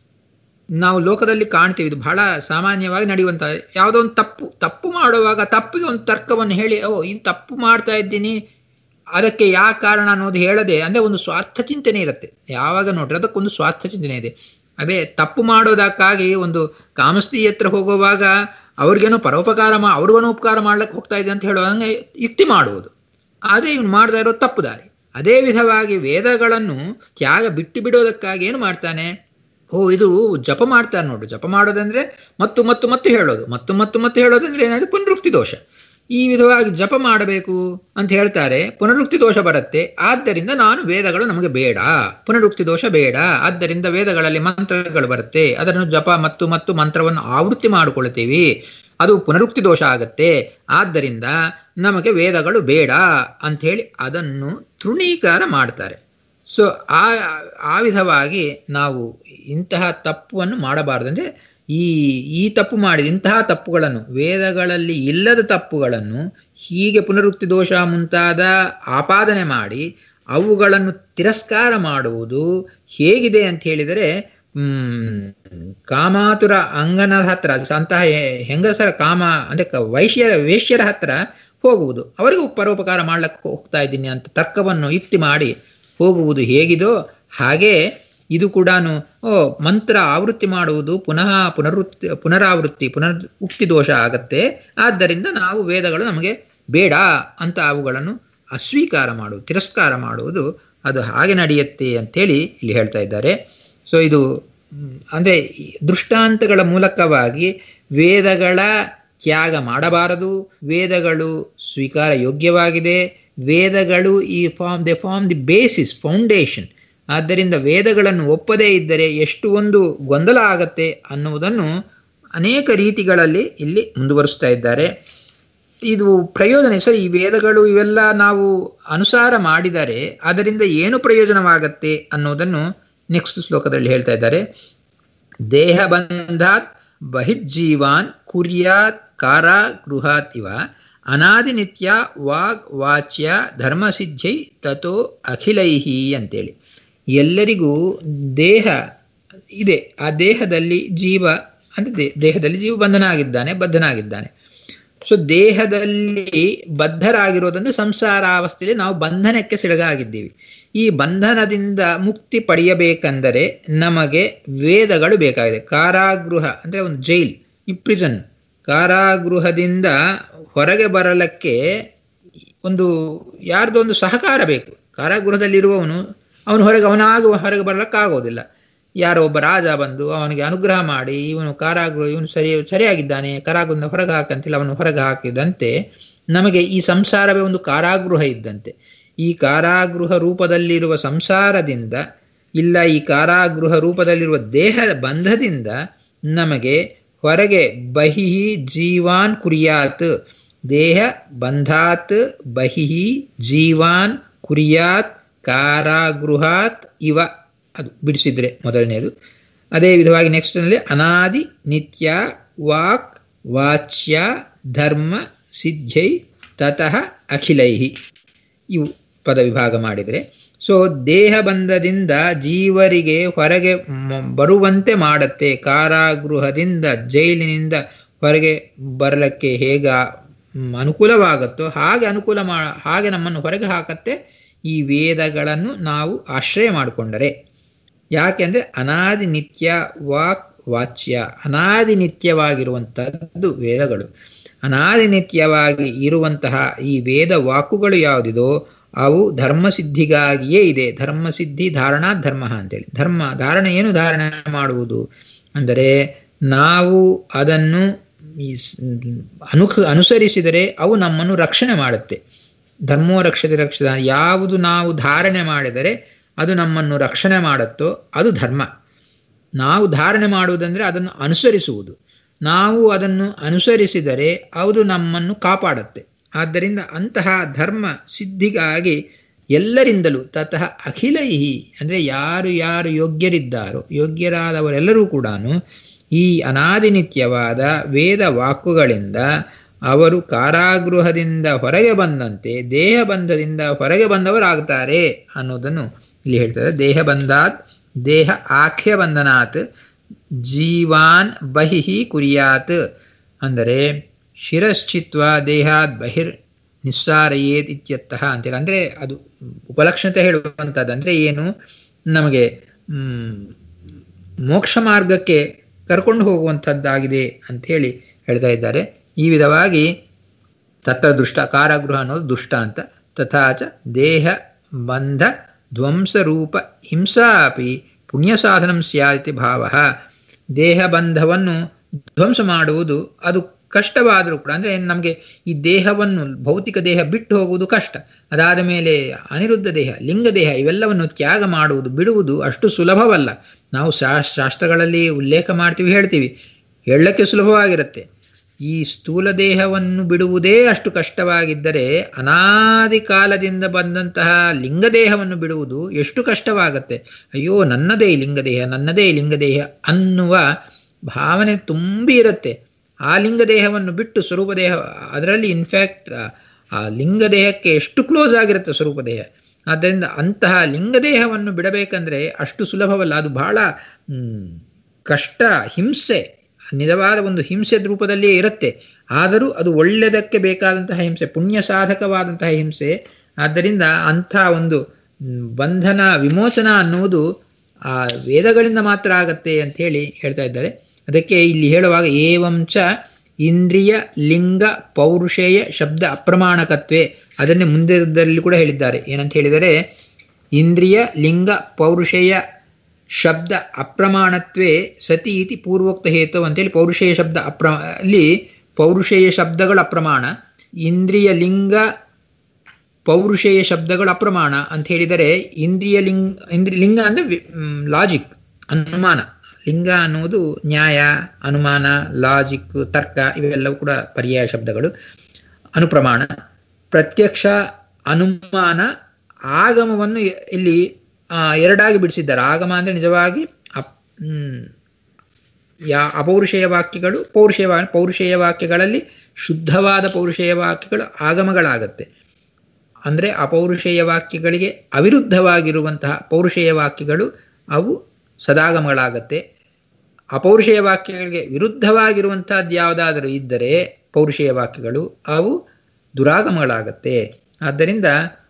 ನಾವು ಲೋಕದಲ್ಲಿ ಕಾಣ್ತೀವಿ ಇದು ಬಹಳ ಸಾಮಾನ್ಯವಾಗಿ ನಡೆಯುವಂತ ಯಾವುದೋ ಒಂದು ತಪ್ಪು ತಪ್ಪು ಮಾಡುವಾಗ ತಪ್ಪಿಗೆ ಒಂದು ತರ್ಕವನ್ನು ಹೇಳಿ ಓ ಇದು ತಪ್ಪು ಮಾಡ್ತಾ ಇದ್ದೀನಿ ಅದಕ್ಕೆ ಯಾ ಕಾರಣ ಅನ್ನೋದು ಹೇಳದೆ ಅಂದ್ರೆ ಒಂದು ಸ್ವಾರ್ಥ ಚಿಂತನೆ ಇರುತ್ತೆ ಯಾವಾಗ ನೋಡ್ರಿ ಅದಕ್ಕೊಂದು ಸ್ವಾರ್ಥ ಚಿಂತನೆ ಇದೆ ಅದೇ ತಪ್ಪು ಮಾಡೋದಕ್ಕಾಗಿ ಒಂದು ಕಾಮಸ್ತಿ ಹತ್ರ ಹೋಗುವಾಗ ಅವ್ರಿಗೇನೋ ಪರೋಪಕಾರ ಮಾ ಅವ್ರಿಗೇನೋ ಉಪಕಾರ ಮಾಡ್ಲಿಕ್ಕೆ ಹೋಗ್ತಾ ಇದೆ ಅಂತ ಹೇಳುವಂಗೆ ಯುಕ್ತಿ ಮಾಡುವುದು ಆದ್ರೆ ಇವನು ಮಾಡ್ತಾ ಇರೋ ತಪ್ಪು ದಾರಿ ಅದೇ ವಿಧವಾಗಿ ವೇದಗಳನ್ನು ತ್ಯಾಗ ಬಿಟ್ಟು ಬಿಡೋದಕ್ಕಾಗಿ ಏನು ಮಾಡ್ತಾನೆ ಓ ಇದು ಜಪ ಮಾಡ್ತಾರೆ ನೋಡು ಜಪ ಮಾಡೋದಂದ್ರೆ ಮತ್ತು ಮತ್ತು ಮತ್ತು ಹೇಳೋದು ಮತ್ತು ಮತ್ತು ಮತ್ತು ಹೇಳೋದಂದ್ರೆ ಏನಾದ್ರೆ ಪುನರುಕ್ತಿ ದೋಷ ಈ ವಿಧವಾಗಿ ಜಪ ಮಾಡಬೇಕು ಅಂತ ಹೇಳ್ತಾರೆ ಪುನರುಕ್ತಿ ದೋಷ ಬರುತ್ತೆ ಆದ್ದರಿಂದ ನಾನು ವೇದಗಳು ನಮಗೆ ಬೇಡ ಪುನರುಕ್ತಿ ದೋಷ ಬೇಡ ಆದ್ದರಿಂದ ವೇದಗಳಲ್ಲಿ ಮಂತ್ರಗಳು ಬರುತ್ತೆ ಅದನ್ನು ಜಪ ಮತ್ತು ಮತ್ತು ಮಂತ್ರವನ್ನು ಆವೃತ್ತಿ ಮಾಡಿಕೊಳ್ತೀವಿ ಅದು ಪುನರುಕ್ತಿ ದೋಷ ಆಗತ್ತೆ ಆದ್ದರಿಂದ ನಮಗೆ ವೇದಗಳು ಬೇಡ ಅಂಥೇಳಿ ಅದನ್ನು ತೃಣೀಕಾರ ಮಾಡ್ತಾರೆ ಸೊ ಆ ಆ ವಿಧವಾಗಿ ನಾವು ಇಂತಹ ತಪ್ಪನ್ನು ಮಾಡಬಾರ್ದಂದ್ರೆ ಈ ಈ ತಪ್ಪು ಮಾಡಿದ ಇಂತಹ ತಪ್ಪುಗಳನ್ನು ವೇದಗಳಲ್ಲಿ ಇಲ್ಲದ ತಪ್ಪುಗಳನ್ನು ಹೀಗೆ ಪುನರುಕ್ತಿ ದೋಷ ಮುಂತಾದ ಆಪಾದನೆ ಮಾಡಿ ಅವುಗಳನ್ನು ತಿರಸ್ಕಾರ ಮಾಡುವುದು ಹೇಗಿದೆ ಅಂತ ಹೇಳಿದರೆ ಹ್ಮ್ ಕಾಮಾತುರ ಅಂಗನದ ಹತ್ರ ಅಂತಹ ಹೆಂಗಸರ ಕಾಮ ಅಂದ್ರೆ ವೈಶ್ಯರ ವೇಶ್ಯರ ಹತ್ರ ಹೋಗುವುದು ಅವರಿಗೂ ಪರೋಪಕಾರ ಮಾಡ್ಲಿಕ್ಕೆ ಹೋಗ್ತಾ ಇದ್ದೀನಿ ಅಂತ ತರ್ಕವನ್ನು ಯುಕ್ತಿ ಮಾಡಿ ಹೋಗುವುದು ಹೇಗಿದೋ ಹಾಗೆ ಇದು ಕೂಡ ಓ ಮಂತ್ರ ಆವೃತ್ತಿ ಮಾಡುವುದು ಪುನಃ ಪುನರುತ್ತಿ ಪುನರಾವೃತ್ತಿ ಪುನರ್ ಉಕ್ತಿ ದೋಷ ಆಗತ್ತೆ ಆದ್ದರಿಂದ ನಾವು ವೇದಗಳು ನಮಗೆ ಬೇಡ ಅಂತ ಅವುಗಳನ್ನು ಅಸ್ವೀಕಾರ ಮಾಡುವುದು ತಿರಸ್ಕಾರ ಮಾಡುವುದು ಅದು ಹಾಗೆ ನಡೆಯುತ್ತೆ ಅಂತೇಳಿ ಇಲ್ಲಿ ಹೇಳ್ತಾ ಇದ್ದಾರೆ ಸೊ ಇದು ಅಂದ್ರೆ ದೃಷ್ಟಾಂತಗಳ ಮೂಲಕವಾಗಿ ವೇದಗಳ ತ್ಯಾಗ ಮಾಡಬಾರದು ವೇದಗಳು ಸ್ವೀಕಾರ ಯೋಗ್ಯವಾಗಿದೆ ವೇದಗಳು ಈ form they form the basis foundation ಆದ್ದರಿಂದ ವೇದಗಳನ್ನು ಒಪ್ಪದೇ ಇದ್ದರೆ ಎಷ್ಟು ಒಂದು ಗೊಂದಲ ಆಗತ್ತೆ ಅನ್ನುವುದನ್ನು ಅನೇಕ ರೀತಿಗಳಲ್ಲಿ ಇಲ್ಲಿ ಮುಂದುವರಿಸ್ತಾ ಇದ್ದಾರೆ ಇದು ಪ್ರಯೋಜನ ಸರಿ ಈ ವೇದಗಳು ಇವೆಲ್ಲ ನಾವು ಅನುಸಾರ ಮಾಡಿದರೆ ಅದರಿಂದ ಏನು ಪ್ರಯೋಜನವಾಗತ್ತೆ ಅನ್ನೋದನ್ನು ನೆಕ್ಸ್ಟ್ ಶ್ಲೋಕದಲ್ಲಿ ಹೇಳ್ತಾ ಇದ್ದಾರೆ ದೇಹ ಬಂಧಾತ್ ಬಹಿಜ್ಜೀವಾನ್ ಕುರ್ಯಾತ್ ಕಾರಾಗೃಹಾತ್ ಇವ ಅನಾದಿನಿತ್ಯ ವಾಗ್ ವಾಚ್ಯ ಧರ್ಮಸಿದ್ಧೈ ತಥೋ ಅಖಿಲೈಹಿ ಅಂತೇಳಿ ಎಲ್ಲರಿಗೂ ದೇಹ ಇದೆ ಆ ದೇಹದಲ್ಲಿ ಜೀವ ಅಂದ್ರೆ ದೇಹದಲ್ಲಿ ಜೀವ ಬಂಧನಾಗಿದ್ದಾನೆ ಬದ್ಧನಾಗಿದ್ದಾನೆ ಸೊ ದೇಹದಲ್ಲಿ ಬದ್ಧರಾಗಿರೋದಂದ್ರೆ ಸಂಸಾರಾವಸ್ಥೆಯಲ್ಲಿ ನಾವು ಬಂಧನಕ್ಕೆ ಸಿಡಗಾಗಿದ್ದೀವಿ ಈ ಬಂಧನದಿಂದ ಮುಕ್ತಿ ಪಡೆಯಬೇಕೆಂದರೆ ನಮಗೆ ವೇದಗಳು ಬೇಕಾಗಿದೆ ಕಾರಾಗೃಹ ಅಂದ್ರೆ ಒಂದು ಜೈಲ್ ಈ ಪ್ರಿಸನ್ ಕಾರಾಗೃಹದಿಂದ ಹೊರಗೆ ಬರಲಕ್ಕೆ ಒಂದು ಯಾರ್ದೋ ಒಂದು ಸಹಕಾರ ಬೇಕು ಕಾರಾಗೃಹದಲ್ಲಿರುವವನು ಅವನು ಹೊರಗೆ ಅವನಾಗ ಹೊರಗೆ ಬರಲಿಕ್ಕಾಗೋದಿಲ್ಲ ಯಾರೋ ಒಬ್ಬ ರಾಜ ಬಂದು ಅವನಿಗೆ ಅನುಗ್ರಹ ಮಾಡಿ ಇವನು ಕಾರಾಗೃಹ ಇವನು ಸರಿ ಸರಿಯಾಗಿದ್ದಾನೆ ಕಾರಾಗೃಹದಿಂದ ಹೊರಗೆ ಹಾಕಂತಿಲ್ಲ ಅವನು ಹೊರಗೆ ಹಾಕಿದಂತೆ ನಮಗೆ ಈ ಸಂಸಾರವೇ ಒಂದು ಕಾರಾಗೃಹ ಇದ್ದಂತೆ ಈ ಕಾರಾಗೃಹ ರೂಪದಲ್ಲಿರುವ ಸಂಸಾರದಿಂದ ಇಲ್ಲ ಈ ಕಾರಾಗೃಹ ರೂಪದಲ್ಲಿರುವ ದೇಹದ ಬಂಧದಿಂದ ನಮಗೆ ಹೊರಗೆ ಬಹಿ ಜೀವಾನ್ ಕುರಿಯಾತ್ ದೇಹ ಬಂಧಾತ್ ಬಹಿ ಜೀವಾನ್ ಕುರಿಯಾತ್ ಕಾರಾಗೃಹಾತ್ ಇವ ಅದು ಬಿಡಿಸಿದ್ರೆ ಮೊದಲನೇದು ಅದೇ ವಿಧವಾಗಿ ನೆಕ್ಸ್ಟ್ ನಲ್ಲಿ ಅನಾದಿ ನಿತ್ಯ ವಾಕ್ ವಾಚ್ಯ ಧರ್ಮ ಸಿದ್ಧೈ ತತಃ ಅಖಿಲೈಹಿ ಇವು ಪದ ವಿಭಾಗ ಮಾಡಿದರೆ ಸೊ ದೇಹ ಬಂಧದಿಂದ ಜೀವರಿಗೆ ಹೊರಗೆ ಮ- ಬರುವಂತೆ ಮಾಡುತ್ತೆ ಕಾರಾಗೃಹದಿಂದ ಜೈಲಿನಿಂದ ಹೊರಗೆ ಬರಲಿಕ್ಕೆ ಹೇಗ ಮ್, ಅನುಕೂಲವಾಗುತ್ತೋ ಹಾಗೆ ಅನುಕೂಲ ಮಾ ಹಾಗೆ ನಮ್ಮನ್ನು ಹೊರಗೆ ಹಾಕತ್ತೆ ಈ ವೇದಗಳನ್ನು ನಾವು ಆಶ್ರಯ ಮಾಡಿಕೊಂಡರೆ ಯಾಕೆಂದ್ರೆ ಅನಾದಿ ನಿತ್ಯ ವಾಕ್ ವಾಚ್ಯ ಅನಾದಿ ನಿತ್ಯವಾಗಿರುವಂತಹದ್ದು ವೇದಗಳು ಅನಾದಿ ನಿತ್ಯವಾಗಿ ಇರುವಂತಹ ಈ ವೇದ ವಾಕುಗಳು ಯಾವುದಿದೋ ಅವು ಧರ್ಮಸಿದ್ಧಿಗಾಗಿಯೇ ಇದೆ ಧರ್ಮಸಿದ್ಧಿ ಧಾರಣಾ ಧರ್ಮ ಅಂತೇಳಿ ಧರ್ಮ ಧಾರಣೆ ಏನು ಧಾರಣೆ ಮಾಡುವುದು ಅಂದರೆ ನಾವು ಅದನ್ನು ಈ ಸ್- ಅನು ಅನುಸರಿಸಿದರೆ ಅವು ನಮ್ಮನ್ನು ರಕ್ಷಣೆ ಮಾಡುತ್ತೆ ಧರ್ಮೋ ರಕ್ಷತೆ ರಕ್ಷಿತ ಯಾವುದು ನಾವು ಧಾರಣೆ ಮಾಡಿದರೆ ಅದು ನಮ್ಮನ್ನು ರಕ್ಷಣೆ ಮಾಡುತ್ತೋ ಅದು ಧರ್ಮ ನಾವು ಧಾರಣೆ ಮಾಡುವುದಂದ್ರೆ ಅದನ್ನು ಅನುಸರಿಸುವುದು ನಾವು ಅದನ್ನು ಅನುಸರಿಸಿದರೆ ಅದು ನಮ್ಮನ್ನು ಕಾಪಾಡುತ್ತೆ ಆದ್ದರಿಂದ ಅಂತಹ ಧರ್ಮ ಸಿದ್ಧಿಗಾಗಿ ಎಲ್ಲರಿಂದಲೂ ತತಃ ಅಖಿಲೈಹಿ ಅಂದರೆ ಯಾರು ಯಾರು ಯೋಗ್ಯರಿದ್ದಾರೋ ಯೋಗ್ಯರಾದವರೆಲ್ಲರೂ ಕೂಡ ಈ ಅನಾದಿನಿತ್ಯವಾದ ವೇದ ವಾಕುಗಳಿಂದ ಅವರು ಕಾರಾಗೃಹದಿಂದ ಹೊರಗೆ ಬಂದಂತೆ ದೇಹ ಬಂಧದಿಂದ ಹೊರಗೆ ಬಂದವರಾಗ್ತಾರೆ ಅನ್ನೋದನ್ನು ಇಲ್ಲಿ ಹೇಳ್ತಾರೆ ದೇಹ ಬಂಧಾತ್ ದೇಹ ಆಖ್ಯ ಬಂಧನಾತ್ ಜೀವಾನ್ ಬಹಿಹಿ ಕುರಿಯಾತ್ ಅಂದರೆ ಶಿರಶ್ಚಿತ್ವ ದೇಹಾತ್ ಬಹಿರ್ ನಿಸ್ಸಾರಯೇತ್ ಇತ್ಯರ್ಥಃ ಅಂತೇಳಿ ಅಂದರೆ ಅದು ಉಪಲಕ್ಷಣತೆ ಹೇಳುವಂಥದ್ದು ಅಂದರೆ ಏನು ನಮಗೆ ಮ್, ಮೋಕ್ಷ ಮಾರ್ಗಕ್ಕೆ ಕರ್ಕೊಂಡು ಹೋಗುವಂಥದ್ದಾಗಿದೆ ಅಂಥೇಳಿ ಹೇಳ್ತಾ ಇದ್ದಾರೆ ಈ ವಿಧವಾಗಿ ತತ್ರ ದುಷ್ಟ ಕಾರಾಗೃಹ ಅನ್ನೋದು ದುಷ್ಟ ಅಂತ ತಥಾಚ ದೇಹ ಬಂಧ ಧ್ವಂಸ ರೂಪ ಹಿಂಸಾ ಅಪಿ ಪುಣ್ಯ ಸಾಧನಂ ಸ್ಯಾದಿತಿ ಭಾವ ದೇಹ ಬಂಧವನ್ನು ಧ್ವಂಸ ಮಾಡುವುದು ಅದು ಕಷ್ಟವಾದರೂ ಕೂಡ ಅಂದರೆ ನಮಗೆ ಈ ದೇಹವನ್ನು ಭೌತಿಕ ದೇಹ ಬಿಟ್ಟು ಹೋಗುವುದು ಕಷ್ಟ ಅದಾದ ಮೇಲೆ ಅನಿರುದ್ಧ ದೇಹ ಲಿಂಗ ದೇಹ ಇವೆಲ್ಲವನ್ನು ತ್ಯಾಗ ಮಾಡುವುದು ಬಿಡುವುದು ಅಷ್ಟು ಸುಲಭವಲ್ಲ ನಾವು ಶಾಸ್ ಶಾಸ್ತ್ರಗಳಲ್ಲಿ ಉಲ್ಲೇಖ ಮಾಡ್ತೀವಿ ಹೇಳ್ತೀವಿ ಹೇಳಕ್ಕೆ ಸುಲಭವಾಗಿರುತ್ತೆ ಈ ಸ್ಥೂಲ ದೇಹವನ್ನು ಬಿಡುವುದೇ ಅಷ್ಟು ಕಷ್ಟವಾಗಿದ್ದರೆ ಅನಾದಿ ಕಾಲದಿಂದ ಬಂದಂತಹ ಲಿಂಗದೇಹವನ್ನು ಬಿಡುವುದು ಎಷ್ಟು ಕಷ್ಟವಾಗತ್ತೆ ಅಯ್ಯೋ ನನ್ನದೇ ಈ ಲಿಂಗದೇಹ ನನ್ನದೇ ಈ ಲಿಂಗದೇಹ ಅನ್ನುವ ಭಾವನೆ ತುಂಬಿ ಇರುತ್ತೆ ಆ ಲಿಂಗದೇಹವನ್ನು ಬಿಟ್ಟು ಸ್ವರೂಪ ದೇಹ ಅದರಲ್ಲಿ ಇನ್ಫ್ಯಾಕ್ಟ್ ಆ ಲಿಂಗದೇಹಕ್ಕೆ ಎಷ್ಟು ಕ್ಲೋಸ್ ಆಗಿರುತ್ತೆ ಸ್ವರೂಪ ದೇಹ ಆದ್ದರಿಂದ ಅಂತಹ ಲಿಂಗದೇಹವನ್ನು ಬಿಡಬೇಕಂದ್ರೆ ಅಷ್ಟು ಸುಲಭವಲ್ಲ ಅದು ಬಹಳ ಮ್, ಕಷ್ಟ ಹಿಂಸೆ ನಿಜವಾದ ಒಂದು ಹಿಂಸೆ ರೂಪದಲ್ಲಿಯೇ ಇರುತ್ತೆ ಆದರೂ ಅದು ಒಳ್ಳೆಯದಕ್ಕೆ ಬೇಕಾದಂತಹ ಹಿಂಸೆ ಪುಣ್ಯ ಸಾಧಕವಾದಂತಹ ಹಿಂಸೆ ಆದ್ದರಿಂದ ಅಂಥ ಒಂದು ಮ್, ಬಂಧನ ವಿಮೋಚನ ಅನ್ನುವುದು ಆ ವೇದಗಳಿಂದ ಮಾತ್ರ ಆಗತ್ತೆ ಅಂತ ಹೇಳಿ ಹೇಳ್ತಾ ಇದ್ದಾರೆ ಅದಕ್ಕೆ ಇಲ್ಲಿ ಹೇಳುವಾಗ ಏವಂಚ ಇಂದ್ರಿಯ ಲಿಂಗ ಪೌರುಷೇಯ ಶಬ್ದ ಅಪ್ರಮಾಣಕತ್ವೇ ಅದನ್ನೇ ಮುಂದಿರದಲ್ಲಿ ಕೂಡ ಹೇಳಿದ್ದಾರೆ ಏನಂತ ಹೇಳಿದರೆ ಇಂದ್ರಿಯ ಲಿಂಗ ಪೌರುಷೇಯ ಶಬ್ದ ಅಪ್ರಮಾಣತ್ವೇ ಸತಿ ಇತಿ ಪೂರ್ವೋಕ್ತ ಹೇತು ಅಂತೇಳಿ ಪೌರುಷೇಯ ಶಬ್ದ ಅಪ್ರ ಅಲ್ಲಿ ಪೌರುಷೇಯ ಶಬ್ದಗಳು ಅಪ್ರಮಾಣ ಇಂದ್ರಿಯ ಲಿಂಗ ಪೌರುಷೇಯ ಶಬ್ದಗಳು ಅಪ್ರಮಾಣ ಅಂತ ಹೇಳಿದರೆ ಇಂದ್ರಿಯ ಲಿಂಗ ಇಂದ್ರಿಯ ಲಿಂಗ ಅಂದರೆ ಲಾಜಿಕ್ ಅನುಮಾನ ಲಿಂಗ ಅನ್ನುವುದು ನ್ಯಾಯ ಅನುಮಾನ ಲಾಜಿಕ್ ತರ್ಕ ಇವೆಲ್ಲವೂ ಕೂಡ ಪರ್ಯಾಯ ಶಬ್ದಗಳು ಅನುಪ್ರಮಾಣ ಪ್ರತ್ಯಕ್ಷ ಅನುಮಾನ ಆಗಮವನ್ನು ಇಲ್ಲಿ ಆ, ಎರಡಾಗಿ ಬಿಡಿಸಿದ್ದಾರೆ ಆಗಮ ಅಂದರೆ ನಿಜವಾಗಿ ಅಪ್ ಮ್, ಯಾ ಅಪೌರುಷೇಯ ವಾಕ್ಯಗಳು ಪೌರುಷೇಯ ವಾ- ಪೌರುಷೇಯ ವಾಕ್ಯಗಳಲ್ಲಿ ಶುದ್ಧವಾದ ಪೌರುಷೇಯ ವಾಕ್ಯಗಳು ಆಗಮಗಳಾಗತ್ತೆ ಅಂದರೆ ಅಪೌರುಷೇಯ ವಾಕ್ಯಗಳಿಗೆ ಅವಿರುದ್ಧವಾಗಿರುವಂತಹ ಪೌರುಷೇಯ ವಾಕ್ಯಗಳು ಅವು ಸದಾಗಮಗಳಾಗತ್ತೆ ಅಪೌರುಷೇಯ ವಾಕ್ಯಗಳಿಗೆ ವಿರುದ್ಧವಾಗಿರುವಂತಹದ್ದು ಯಾವುದಾದರೂ ಇದ್ದರೆ ಪೌರುಷೇಯ ವಾಕ್ಯಗಳು ಅವು ದುರಾಗಮಗಳಾಗತ್ತೆ ಆದ್ದರಿಂದ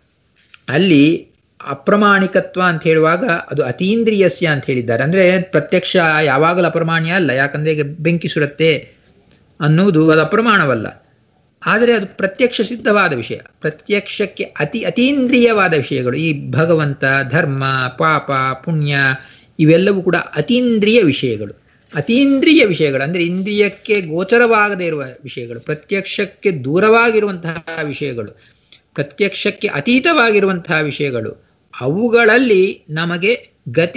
ಅಲ್ಲಿ ಅಪ್ರಮಾಣಿಕತ್ವ ಅಂತ ಹೇಳುವಾಗ ಅದು ಅತೀಂದ್ರಿಯಸ್ಯ ಅಂತ ಹೇಳಿದ್ದಾರೆ ಅಂದರೆ ಪ್ರತ್ಯಕ್ಷ ಯಾವಾಗಲೂ ಅಪ್ರಮಾಣ್ಯ ಅಲ್ಲ ಯಾಕಂದರೆ ಈಗ ಬೆಂಕಿ ಸುಡುತ್ತೆ ಅನ್ನುವುದು ಅದು ಅಪ್ರಮಾಣವಲ್ಲ ಆದರೆ ಅದು ಪ್ರತ್ಯಕ್ಷ ಸಿದ್ಧವಾದ ವಿಷಯ ಪ್ರತ್ಯಕ್ಷಕ್ಕೆ ಅತಿ ಅತೀಂದ್ರಿಯವಾದ ವಿಷಯಗಳು ಈ ಭಗವಂತ ಧರ್ಮ ಪಾಪ ಪುಣ್ಯ ಇವೆಲ್ಲವೂ ಕೂಡ ಅತೀಂದ್ರಿಯ ವಿಷಯಗಳು ಅತೀಂದ್ರಿಯ ವಿಷಯಗಳು ಅಂದರೆ ಇಂದ್ರಿಯಕ್ಕೆ ಗೋಚರವಾಗದೇ ಇರುವ ವಿಷಯಗಳು ಪ್ರತ್ಯಕ್ಷಕ್ಕೆ ದೂರವಾಗಿರುವಂತಹ ವಿಷಯಗಳು ಪ್ರತ್ಯಕ್ಷಕ್ಕೆ ಅತೀತವಾಗಿರುವಂತಹ ವಿಷಯಗಳು ಅವುಗಳಲ್ಲಿ ನಮಗೆ ಗತಿ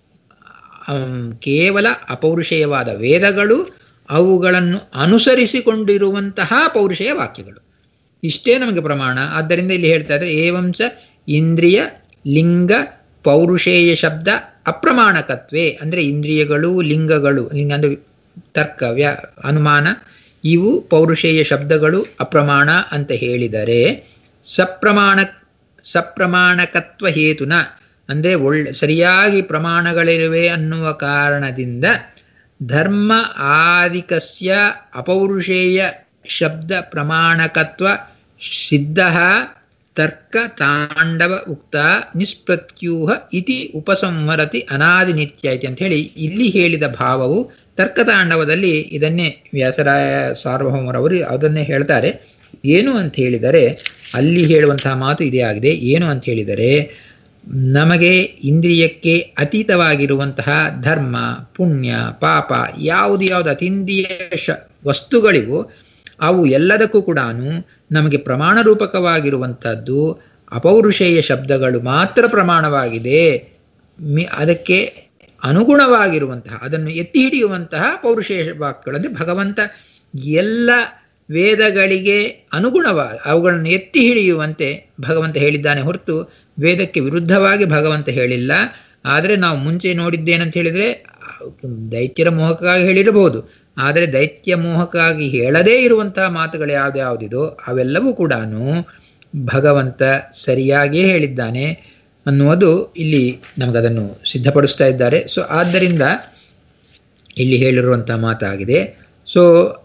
ಅಮ್, ಕೇವಲ ಅಪೌರುಷೇಯವಾದ ವೇದಗಳು ಅವುಗಳನ್ನು ಅನುಸರಿಸಿಕೊಂಡಿರುವಂತಹ ಪೌರುಷೇಯ ವಾಕ್ಯಗಳು ಇಷ್ಟೇ ನಮಗೆ ಪ್ರಮಾಣ ಆದ್ದರಿಂದ ಇಲ್ಲಿ ಹೇಳ್ತಾ ಇದ್ದಾರೆ ಏವಂಚ ಇಂದ್ರಿಯ ಲಿಂಗ ಪೌರುಷೇಯ ಶಬ್ದ ಅಪ್ರಮಾಣಕತ್ವೇ ಅಂದರೆ ಇಂದ್ರಿಯಗಳು ಲಿಂಗಗಳು ಲಿಂಗ ಅಂದರೆ ತರ್ಕ ವ್ಯಾ ಅನುಮಾನ ಇವು ಪೌರುಷೇಯ ಶಬ್ದಗಳು ಅಪ್ರಮಾಣ ಅಂತ ಹೇಳಿದರೆ ಸಪ್ರಮಾಣ ಸಪ್ರಮಾಣಕತ್ವ ಹೇತುನ ಅಂದರೆ ಒಳ್ಳೆ ಸರಿಯಾಗಿ ಪ್ರಮಾಣಗಳಿರುವೆ ಅನ್ನುವ ಕಾರಣದಿಂದ ಧರ್ಮ ಆದಿಕಸ್ಯ ಅಪೌರುಷೇಯ ಶಬ್ದ ಪ್ರಮಾಣಕತ್ವ ಸಿದ್ಧ ತರ್ಕ ತಾಂಡವ ಉಕ್ತ ನಿಷ್ಪ್ರತ್ಯೂಹ ಇತಿ ಉಪಸಂಹರತಿ ಅನಾದಿ ನಿತ್ಯ ಐತಿ ಅಂತ ಹೇಳಿ ಇಲ್ಲಿ ಹೇಳಿದ ಭಾವವು ತರ್ಕತಾಂಡವದಲ್ಲಿ ಇದನ್ನೇ ವ್ಯಾಸರಾಯ ಸಾರ್ವಭೌಮರವರು ಅದನ್ನೇ ಹೇಳ್ತಾರೆ ಏನು ಅಂತ ಹೇಳಿದರೆ ಅಲ್ಲಿ ಹೇಳುವಂತಹ ಮಾತು ಇದೇ ಆಗಿದೆ ಏನು ಅಂತ ಹೇಳಿದರೆ ನಮಗೆ ಇಂದ್ರಿಯಕ್ಕೆ ಅತೀತವಾಗಿರುವಂತಹ ಧರ್ಮ ಪುಣ್ಯ ಪಾಪ ಯಾವುದು ಯಾವುದು ಅತೀಂದ್ರಿಯ ಶ ವಸ್ತುಗಳಿವು ಅವು ಎಲ್ಲದಕ್ಕೂ ಕೂಡ ನಮಗೆ ಪ್ರಮಾಣ ರೂಪಕವಾಗಿರುವಂಥದ್ದು ಅಪೌರುಷೇಯ ಶಬ್ದಗಳು ಮಾತ್ರ ಪ್ರಮಾಣವಾಗಿದೆ ಮಿ ಅದಕ್ಕೆ ಅನುಗುಣವಾಗಿರುವಂತಹ ಅದನ್ನು ಎತ್ತಿ ಹಿಡಿಯುವಂತಹ ಪೌರುಷೇಯ ವಾಕ್ಯಗಳಲ್ಲಿ ಭಗವಂತ ಎಲ್ಲ ವೇದಗಳಿಗೆ ಅನುಗುಣವಾಗಿ ಅವುಗಳನ್ನು ಎತ್ತಿ ಹಿಡಿಯುವಂತೆ ಭಗವಂತ ಹೇಳಿದ್ದಾನೆ ಹೊರತು ವೇದಕ್ಕೆ ವಿರುದ್ಧವಾಗಿ ಭಗವಂತ ಹೇಳಿಲ್ಲ ಆದರೆ ನಾವು ಮುಂಚೆ ನೋಡಿದ್ದೇನಂತ ಹೇಳಿದರೆ ದೈತ್ಯರ ಮೋಹಕ್ಕಾಗಿ ಹೇಳಿರಬಹುದು ಆದರೆ ದೈತ್ಯ ಮೋಹಕ್ಕಾಗಿ ಹೇಳದೇ ಇರುವಂತಹ ಮಾತುಗಳು ಯಾವುದ್ಯಾವುದಿದೋ ಅವೆಲ್ಲವೂ ಕೂಡ ಭಗವಂತ ಸರಿಯಾಗಿಯೇ ಹೇಳಿದ್ದಾನೆ ಅನ್ನುವುದು ಇಲ್ಲಿ ನಮಗದನ್ನು ಸಿದ್ಧಪಡಿಸ್ತಾ ಇದ್ದಾರೆ ಸೊ ಆದ್ದರಿಂದ ಇಲ್ಲಿ ಹೇಳಿರುವಂಥ ಮಾತಾಗಿದೆ ಸೊ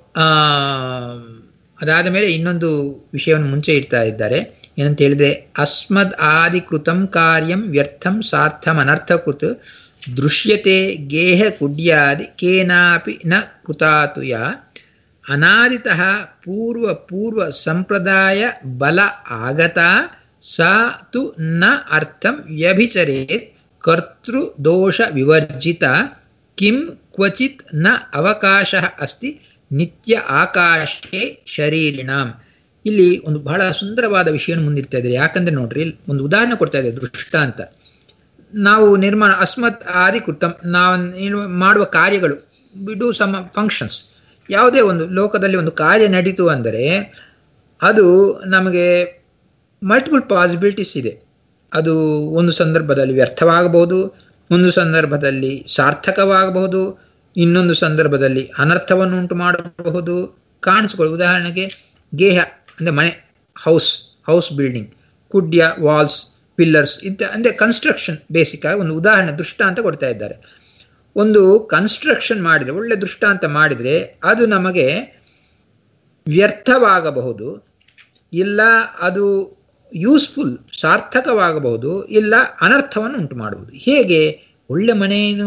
ಅದಾದ ಮೇಲೆ ಇನ್ನೊಂದು ವಿಷಯವನ್ನು ಮುಂಚೆ ಇಡ್ತಾ ಇದ್ದಾರೆ ಏನಂತ ಹೇಳಿದ್ರೆ ಅಸ್ಮದ್ ಆದಿಕೃತಂ ಕಾರ್ಯಂ ವ್ಯರ್ಥಂ ಸಾರ್ಥಂ ಅನರ್ಥಕೃತ್ ದೃಶ್ಯತೆ ಗೇಹ ಕುಡ್ಯಾದಿ ಕೇನಾಪಿ ನ ಕೃತಾತುಯ ಅನಾದಿತಃ ಪೂರ್ವ ಪೂರ್ವ ಸಂಪ್ರದಾಯ ಬಲ ಆಗತ ಸಾ ತು ನ ಅರ್ಥಂ ವ್ಯಭಿಚರೇತ್ ಕರ್ತೃ ದೋಷ ವಿವರ್ಜಿತ ಕಿಂ ಕ್ವಚಿತ್ ನ ಅವಕಾಶ ಅಸ್ತಿ ನಿತ್ಯ ಆಕಾಶೇ ಶರೀರಿಣಾಂ ಇಲ್ಲಿ ಒಂದು ಬಹಳ ಸುಂದರವಾದ ವಿಷಯವನ್ನು ಮುಂದಿಡ್ತಾ ಇದ್ದಾರೆ ಯಾಕಂದ್ರೆ ನೋಡ್ರಿ ಒಂದು ಉದಾಹರಣೆ ಕೊಡ್ತಾ ಇದೆ ದೃಷ್ಟಾಂತ ನಾವು ನಿರ್ಮಾಣ ಅಸ್ಮತ್ ಆದಿಕೃತಂ ನಾವು ಮಾಡುವ ಕಾರ್ಯಗಳು ಡೂ ಸಮ್ ಫಂಕ್ಷನ್ಸ್ ಯಾವುದೇ ಒಂದು ಲೋಕದಲ್ಲಿ ಒಂದು ಕಾರ್ಯ ನಡೀತು ಅಂದರೆ ಅದು ನಮಗೆ ಮಲ್ಟಿಪಲ್ ಪಾಸಿಬಿಲಿಟೀಸ್ ಇದೆ ಅದು ಒಂದು ಸಂದರ್ಭದಲ್ಲಿ ವ್ಯರ್ಥವಾಗಬಹುದು ಒಂದು ಸಂದರ್ಭದಲ್ಲಿ ಸಾರ್ಥಕವಾಗಬಹುದು ಇನ್ನೊಂದು ಸಂದರ್ಭದಲ್ಲಿ ಅನರ್ಥವನ್ನು ಉಂಟು ಮಾಡಬಹುದು ಕಾಣಿಸ್ಕೊಳ್ಳಿ ಉದಾಹರಣೆಗೆ ಗೇಹ ಅಂದರೆ ಮನೆ ಹೌಸ್ ಹೌಸ್ ಬಿಲ್ಡಿಂಗ್ ಕುಡ್ಯ ವಾಲ್ಸ್ ಪಿಲ್ಲರ್ಸ್ ಇಂಥ ಅಂದರೆ ಕನ್ಸ್ಟ್ರಕ್ಷನ್ ಬೇಸಿಕ್ ಆಗಿ ಒಂದು ಉದಾಹರಣೆ ದೃಷ್ಟಾಂತ ಕೊಡ್ತಾ ಇದ್ದಾರೆ ಒಂದು ಕನ್ಸ್ಟ್ರಕ್ಷನ್ ಮಾಡಿದರೆ ಒಳ್ಳೆ ದೃಷ್ಟಾಂತ ಮಾಡಿದರೆ ಅದು ನಮಗೆ ವ್ಯರ್ಥವಾಗಬಹುದು ಇಲ್ಲ ಅದು ಯೂಸ್ಫುಲ್ ಸಾರ್ಥಕವಾಗಬಹುದು ಇಲ್ಲ ಅನರ್ಥವನ್ನು ಉಂಟು ಮಾಡಬಹುದು ಹೇಗೆ ಒಳ್ಳೆ ಮನೆಯನ್ನು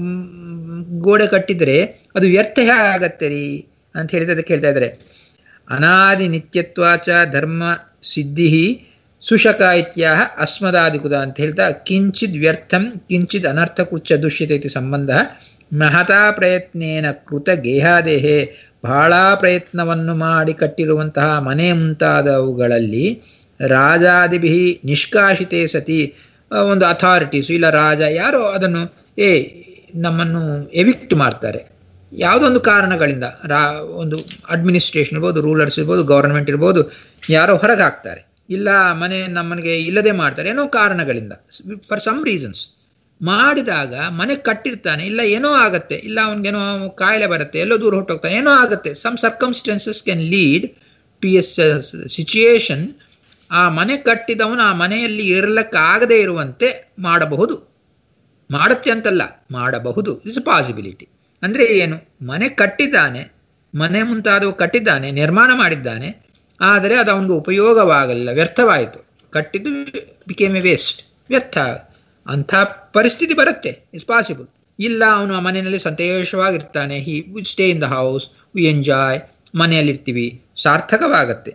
ಗೋಡೆ ಕಟ್ಟಿದರೆ ಅದು ವ್ಯರ್ಥ ಆಗತ್ತೆ ರೀ ಅಂತ ಹೇಳಿದ್ರೆ ಅದಕ್ಕೆ ಹೇಳ್ತಾ ಇದ್ದಾರೆ ಅನಾದಿ ನಿತ್ಯತ್ವಾಚ ಧರ್ಮ ಸಿದ್ಧಿ ಸುಶಕ ಇತ್ಯಾಹ ಅಸ್ಮದಾದಿಕುದ ಅಂತ ಹೇಳ್ತಾ ಕಿಂಚಿದ್ ವ್ಯರ್ಥಂ ಕಿಂಚಿದ್ ಅನರ್ಥಕುಚ್ಚ ದುಷ್ಯತೆ ಇತಿ ಸಂಬಂಧ ಮಹತಾ ಪ್ರಯತ್ನೇನ ಕೃತ ಗೇಹಾದೇಹೆ ಬಹಳ ಪ್ರಯತ್ನವನ್ನು ಮಾಡಿ ಕಟ್ಟಿರುವಂತಹ ಮನೆ ಮುಂತಾದವುಗಳಲ್ಲಿ ರಾಜಾದಿಭಿ ನಿಷ್ಕಾಶಿತೆ ಸತಿ ಒಂದು ಅಥಾರಿಟೀಸು ಇಲ್ಲ ರಾಜ ಯಾರೋ ಅದನ್ನು ಏ ನಮ್ಮನ್ನು ಎವಿಕ್ಟ್ ಮಾಡ್ತಾರೆ ಯಾವುದೊಂದು ಕಾರಣಗಳಿಂದ ರಾ ಒಂದು ಅಡ್ಮಿನಿಸ್ಟ್ರೇಷನ್ ಇರ್ಬೋದು ರೂಲರ್ಸ್ ಇರ್ಬೋದು ಗೌರ್ಮೆಂಟ್ ಇರ್ಬೋದು ಯಾರೋ ಹೊರಗೆ ಹಾಕ್ತಾರೆ ಇಲ್ಲ ಮನೆ ನಮ್ಮನಿಗೆ ಇಲ್ಲದೆ ಮಾಡ್ತಾರೆ ಏನೋ ಕಾರಣಗಳಿಂದ ಫಾರ್ ಸಮ್ ರೀಸನ್ಸ್ ಮಾಡಿದಾಗ ಮನೆ ಕಟ್ಟಿರ್ತಾನೆ ಇಲ್ಲ ಏನೋ ಆಗತ್ತೆ ಇಲ್ಲ ಅವನಿಗೇನೋ ಕಾಯಿಲೆ ಬರುತ್ತೆ ಎಲ್ಲೋ ದೂರ ಹೊಟ್ಟೋಗ್ತಾನೆ ಏನೋ ಆಗುತ್ತೆ some circumstances can lead to as situation ಆ ಮನೆ ಕಟ್ಟಿದವನು ಆ ಮನೆಯಲ್ಲಿ ಇರಲಿಕ್ಕಾಗದೇ ಇರುವಂತೆ ಮಾಡಬಹುದು ಮಾಡುತ್ತೆ ಅಂತಲ್ಲ ಮಾಡಬಹುದು ಇಟ್ಸ್ ಪಾಸಿಬಿಲಿಟಿ ಅಂದರೆ ಏನು ಮನೆ ಕಟ್ಟಿದ್ದಾನೆ ಮನೆ ಮುಂತಾದವು ಕಟ್ಟಿದ್ದಾನೆ ನಿರ್ಮಾಣ ಮಾಡಿದ್ದಾನೆ ಆದರೆ ಅದು ಅವನಿಗೆ ಉಪಯೋಗವಾಗಲಿಲ್ಲ ವ್ಯರ್ಥವಾಯಿತು ಕಟ್ಟಿದ್ದು ಬಿಕೇಮ್ ಎ ವೇಸ್ಟ್ ವ್ಯರ್ಥ ಅಂಥ ಪರಿಸ್ಥಿತಿ ಬರುತ್ತೆ ಇಟ್ಸ್ ಪಾಸಿಬಲ್ ಇಲ್ಲ ಅವನು ಆ ಮನೆಯಲ್ಲಿ ಸಂತೋಷವಾಗಿರ್ತಾನೆ he we stay in the house we enjoy ಮನೆಯಲ್ಲಿರ್ತೀವಿ ಸಾರ್ಥಕವಾಗತ್ತೆ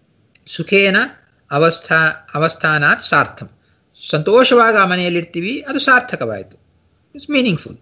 ಸುಖೇನ ಅವಸ್ಥಾ ಅವಸ್ಥಾನಾತ್ ಸಾರ್ಥಂ ಸಂತೋಷವಾಗಿ ಆ ಮನೆಯಲ್ಲಿರ್ತೀವಿ ಅದು ಸಾರ್ಥಕವಾಯಿತು ಇಟ್ಸ್ ಮೀನಿಂಗ್ಫುಲ್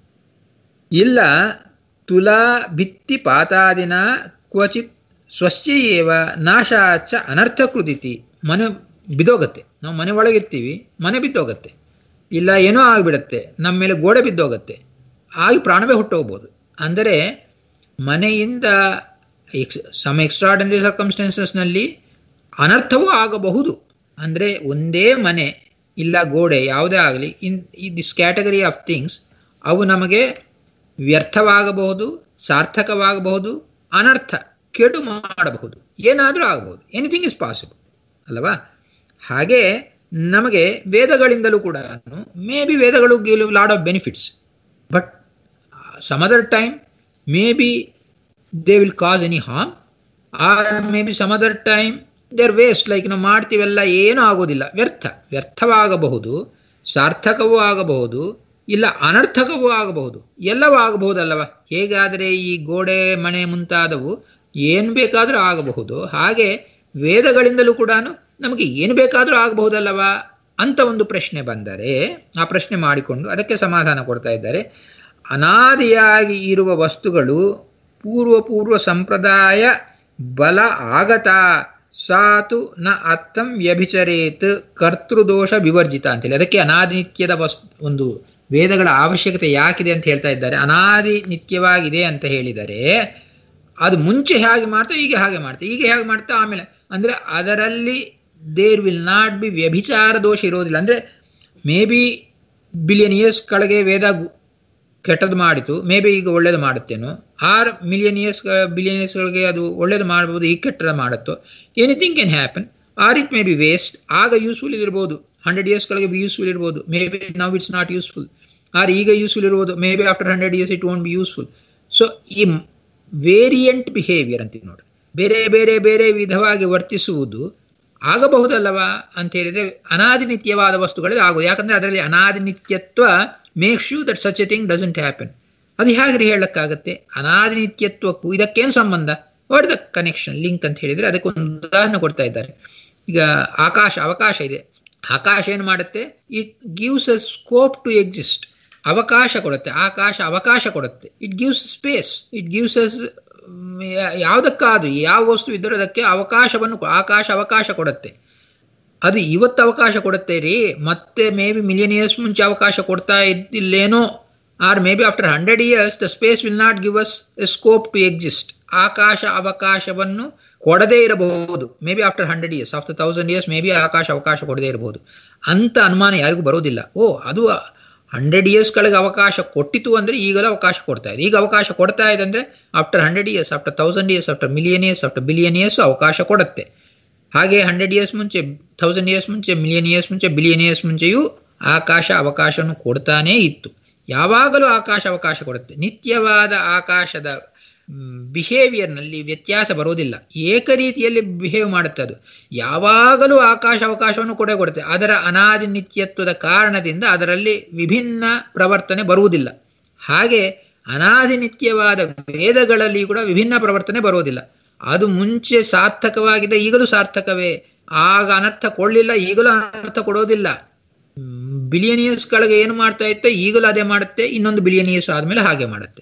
ಇಲ್ಲ ತುಲಾ ಭಿತ್ತಿ ಪಾತಾದಿನ ಕ್ವಚಿತ್ ಸ್ವಶ್ಚೇವ ನಾಶಾಚ ಅನರ್ಥಕೃದಿತಿ ಮನೆ ಬಿದ್ದೋಗತ್ತೆ ನಾವು ಮನೆ ಒಳಗಿರ್ತೀವಿ ಮನೆ ಬಿದ್ದೋಗತ್ತೆ ಇಲ್ಲ ಏನೋ ಆಗಿಬಿಡತ್ತೆ ನಮ್ಮ ಮೇಲೆ ಗೋಡೆ ಬಿದ್ದೋಗತ್ತೆ ಆಗಿ ಪ್ರಾಣವೇ ಹುಟ್ಟೋಗ್ಬೋದು ಅಂದರೆ ಮನೆಯಿಂದ ಎಕ್ಸ್ ಸಮ್ ಎಕ್ಸ್ಟ್ರಾಡನರಿ ಸರ್ಕಮ್ಸ್ಟೆನ್ಸಸ್ನಲ್ಲಿ ಅನರ್ಥವೂ ಆಗಬಹುದು ಅಂದರೆ ಒಂದೇ ಮನೆ ಇಲ್ಲ ಗೋಡೆ ಯಾವುದೇ ಆಗಲಿ ಇನ್ ಈ ದಿಸ್ ಕ್ಯಾಟಗರಿ ಆಫ್ ಥಿಂಗ್ಸ್ ಅವು ನಮಗೆ ವ್ಯರ್ಥವಾಗಬಹುದು ಸಾರ್ಥಕವಾಗಬಹುದು ಅನರ್ಥ ಕೆಡು ಮಾಡಬಹುದು ಏನಾದರೂ ಆಗಬಹುದು ಎನಿಥಿಂಗ್ ಇಸ್ ಪಾಸಿಬಲ್ ಅಲ್ಲವಾ ಹಾಗೆ ನಮಗೆ ವೇದಗಳಿಂದಲೂ ಕೂಡ ಮೇ ಬಿ ವೇದಗಳು give lot of benefits but some other time maybe they will cause any harm or maybe some other time they're waste like ನಾವು ಮಾಡ್ತೀವೆಲ್ಲ ಏನೂ ಆಗೋದಿಲ್ಲ ವ್ಯರ್ಥ ವ್ಯರ್ಥವಾಗಬಹುದು ಸಾರ್ಥಕವೂ ಆಗಬಹುದು ಇಲ್ಲ ಅನರ್ಥಕವೂ ಆಗಬಹುದು ಎಲ್ಲವೂ ಆಗಬಹುದಲ್ಲವ ಹೇಗಾದರೆ ಈ ಗೋಡೆ ಮನೆ ಮುಂತಾದವು ಏನು ಬೇಕಾದರೂ ಆಗಬಹುದು ಹಾಗೆ ವೇದಗಳಿಂದಲೂ ಕೂಡ ನಮಗೆ ಏನು ಬೇಕಾದರೂ ಆಗಬಹುದಲ್ಲವ ಅಂತ ಒಂದು ಪ್ರಶ್ನೆ ಬಂದರೆ ಆ ಪ್ರಶ್ನೆ ಮಾಡಿಕೊಂಡು ಅದಕ್ಕೆ ಸಮಾಧಾನ ಕೊಡ್ತಾ ಇದ್ದಾರೆ ಅನಾದಿಯಾಗಿ ಇರುವ ವಸ್ತುಗಳು ಪೂರ್ವ ಪೂರ್ವ ಸಂಪ್ರದಾಯ ಬಲ ಆಗತ ಸಾತು ನ ಅರ್ಥಂ ವ್ಯಭಿಚರೇತ್ ಕರ್ತೃದೋಷ ವಿವರ್ಜಿತ ಅಂತೇಳಿ ಅದಕ್ಕೆ ಅನಾದಿನಿತ್ಯದ ವಸ್ ಒಂದು ವೇದಗಳ ಅವಶ್ಯಕತೆ ಯಾಕಿದೆ ಅಂತ ಹೇಳ್ತಾ ಇದ್ದಾರೆ ಅನಾದಿ ನಿತ್ಯವಾಗಿದೆ ಅಂತ ಹೇಳಿದರೆ ಅದು ಮುಂಚೆ ಹೇಗೆ ಮಾಡ್ತಾ ಈಗ ಹಾಗೆ ಮಾಡ್ತಾ ಈಗ ಹೇಗೆ ಮಾಡ್ತಾ ಆಮೇಲೆ ಅಂದರೆ ಅದರಲ್ಲಿ ದೇರ್ ವಿಲ್ ನಾಟ್ ಬಿ ವ್ಯಭಿಚಾರ ದೋಷ ಇರೋದಿಲ್ಲ ಅಂದರೆ ಮೇ ಬಿ ಬಿಲಿಯನ್ ಇಯರ್ಸ್ ಕೆಳಗೆ ವೇದ ಕೆಟ್ಟದ್ದು ಮಾಡಿತು ಮೇ ಬಿ ಈಗ ಒಳ್ಳೇದು ಮಾಡುತ್ತೇನೋ ಆರ್ ಮಿಲಿಯನ್ ಇಯರ್ಸ್ ಬಿಲಿಯನ್ ಇಯರ್ಸ್ಗಳಿಗೆ ಅದು ಒಳ್ಳೇದು ಮಾಡ್ಬೋದು ಈಗ ಕೆಟ್ಟದ್ದು ಮಾಡುತ್ತೋ anything can happen or it maybe waste ಆಗ ಯೂಸ್ಫುಲ್ ಇರ್ಬೋದು ಹಂಡ್ರೆಡ್ ಇಯರ್ಸ್ಗಳಿಗೆ ಯೂಸ್ಫುಲ್ ಇರ್ಬೋದು maybe now it's not useful or ಈಗ ಯೂಸ್ಫುಲ್ ಇರ್ಬೋದು maybe after hundred years it won't be useful so ಈ ವೇರಿಯಂಟ್ ಬಿಹೇವಿಯರ್ ಅಂತೀವಿ ನೋಡಿ ಬೇರೆ ಬೇರೆ ಬೇರೆ ವಿಧವಾಗಿ ವರ್ತಿಸುವುದು ಆಗಬಹುದಲ್ಲವಾ ಅಂತ ಹೇಳಿದ್ರೆ ಅನಾದಿನಿತ್ಯವಾದ ವಸ್ತುಗಳಲ್ಲಿ ಆಗೋದು ಯಾಕಂದ್ರೆ ಅದರಲ್ಲಿ ಅನಾದಿನಿತ್ಯತ್ವ makes you that such a thing doesn't happen ಅದು ಹೇಗ್ರಿ ಹೇಳಕ್ಕಾಗತ್ತೆ ಅನಾದಿನಿತ್ಯತ್ವಕ್ಕೂ ಇದಕ್ಕೇನು ಸಂಬಂಧ ವಾಟ್ ದ ಕನೆಕ್ಷನ್ ಲಿಂಕ್ ಅಂತ ಹೇಳಿದ್ರೆ ಅದಕ್ಕೆ ಒಂದು ಉದಾಹರಣೆ ಕೊಡ್ತಾ ಇದ್ದಾರೆ ಈಗ ಆಕಾಶ ಅವಕಾಶ ಇದೆ ಆಕಾಶ ಏನು ಮಾಡುತ್ತೆ it gives a scope to exist ಅವಕಾಶ ಕೊಡುತ್ತೆ ಆಕಾಶ ಅವಕಾಶ ಕೊಡುತ್ತೆ it gives space it gives us ಯಾವುದಕ್ಕಾದ್ರೂ ಯಾವ ವಸ್ತು ಇದ್ದರೂ ಅದಕ್ಕೆ ಅವಕಾಶವನ್ನು ಆಕಾಶ ಅವಕಾಶ ಕೊಡುತ್ತೆ ಅದು ಇವತ್ತು ಅವಕಾಶ ಕೊಡುತ್ತೆ ರೀ ಮತ್ತೆ ಮೇ ಬಿ ಮಿಲಿಯನ್ ಇಯರ್ಸ್ ಮುಂಚೆ ಅವಕಾಶ ಕೊಡ್ತಾ ಇದ್ದಿಲ್ಲೇನೋ or maybe after hundred years the space will not give us a scope to exist ಆಕಾಶ ಅವಕಾಶವನ್ನು ಕೊಡದೇ ಇರಬಹುದು maybe after hundred years after thousand years maybe ಆಕಾಶ ಅವಕಾಶ ಕೊಡದೇ ಇರಬಹುದು ಅಂತ ಅನುಮಾನ ಯಾರಿಗೂ ಬರೋದಿಲ್ಲ ಓ ಅದು ಹಂಡ್ರೆಡ್ ಇಯರ್ಸ್ಗಳಿಗೆ ಅವಕಾಶ ಕೊಟ್ಟಿತು ಅಂದರೆ ಈಗಲೂ ಅವಕಾಶ ಕೊಡ್ತಾ ಇದೆ ಈಗ ಅವಕಾಶ ಕೊಡ್ತಾ ಇದೆ ಅಂದರೆ after hundred years after thousand years after million years after billion years ಅವಕಾಶ ಕೊಡುತ್ತೆ ಹಾಗೆ ಹಂಡ್ರೆಡ್ ಇಯರ್ಸ್ ಮುಂಚೆ ಥೌಸಂಡ್ ಇಯರ್ಸ್ ಮುಂಚೆ ಮಿಲಿಯನ್ ಇಯರ್ಸ್ ಮುಂಚೆ ಬಿಲಿಯನ್ ಇಯರ್ಸ್ ಮುಂಚೆಯೂ ಆಕಾಶ ಅವಕಾಶವನ್ನು ಕೊಡ್ತಾನೇ ಇತ್ತು ಯಾವಾಗಲೂ ಆಕಾಶ ಅವಕಾಶ ಕೊಡುತ್ತೆ ನಿತ್ಯವಾದ ಆಕಾಶದ ಬಿಹೇವಿಯರ್ನಲ್ಲಿ ವ್ಯತ್ಯಾಸ ಬರೋದಿಲ್ಲ ಏಕ ರೀತಿಯಲ್ಲಿ ಬಿಹೇವ್ ಮಾಡುತ್ತೆ ಅದು ಯಾವಾಗಲೂ ಆಕಾಶ ಅವಕಾಶವನ್ನು ಕೊಡೆ ಕೊಡುತ್ತೆ ಅದರ ಅನಾದಿ ನಿತ್ಯತ್ವದ ಕಾರಣದಿಂದ ಅದರಲ್ಲಿ ವಿಭಿನ್ನ ಪ್ರವರ್ತನೆ ಬರುವುದಿಲ್ಲ ಹಾಗೆ ಅನಾದಿ ನಿತ್ಯವಾದ ವೇದಗಳಲ್ಲಿ ಕೂಡ ವಿಭಿನ್ನ ಪ್ರವರ್ತನೆ ಬರುವುದಿಲ್ಲ ಅದು ಮುಂಚೆ ಸಾರ್ಥಕವಾಗಿದೆ ಈಗಲೂ ಸಾರ್ಥಕವೇ ಆಗ ಅನರ್ಥ ಕೊಡಲಿಲ್ಲ ಈಗಲೂ ಅನರ್ಥ ಕೊಡೋದಿಲ್ಲ ಬಿಲಿಯನ್ ಇಯರ್ಸ್ಗಳಿಗೆ ಏನು ಮಾಡ್ತಾ ಇತ್ತೋ ಈಗಲೂ ಅದೇ ಮಾಡುತ್ತೆ ಇನ್ನೊಂದು ಬಿಲಿಯನ್ ಇಯರ್ಸ್ ಆದಮೇಲೆ ಹಾಗೆ ಮಾಡುತ್ತೆ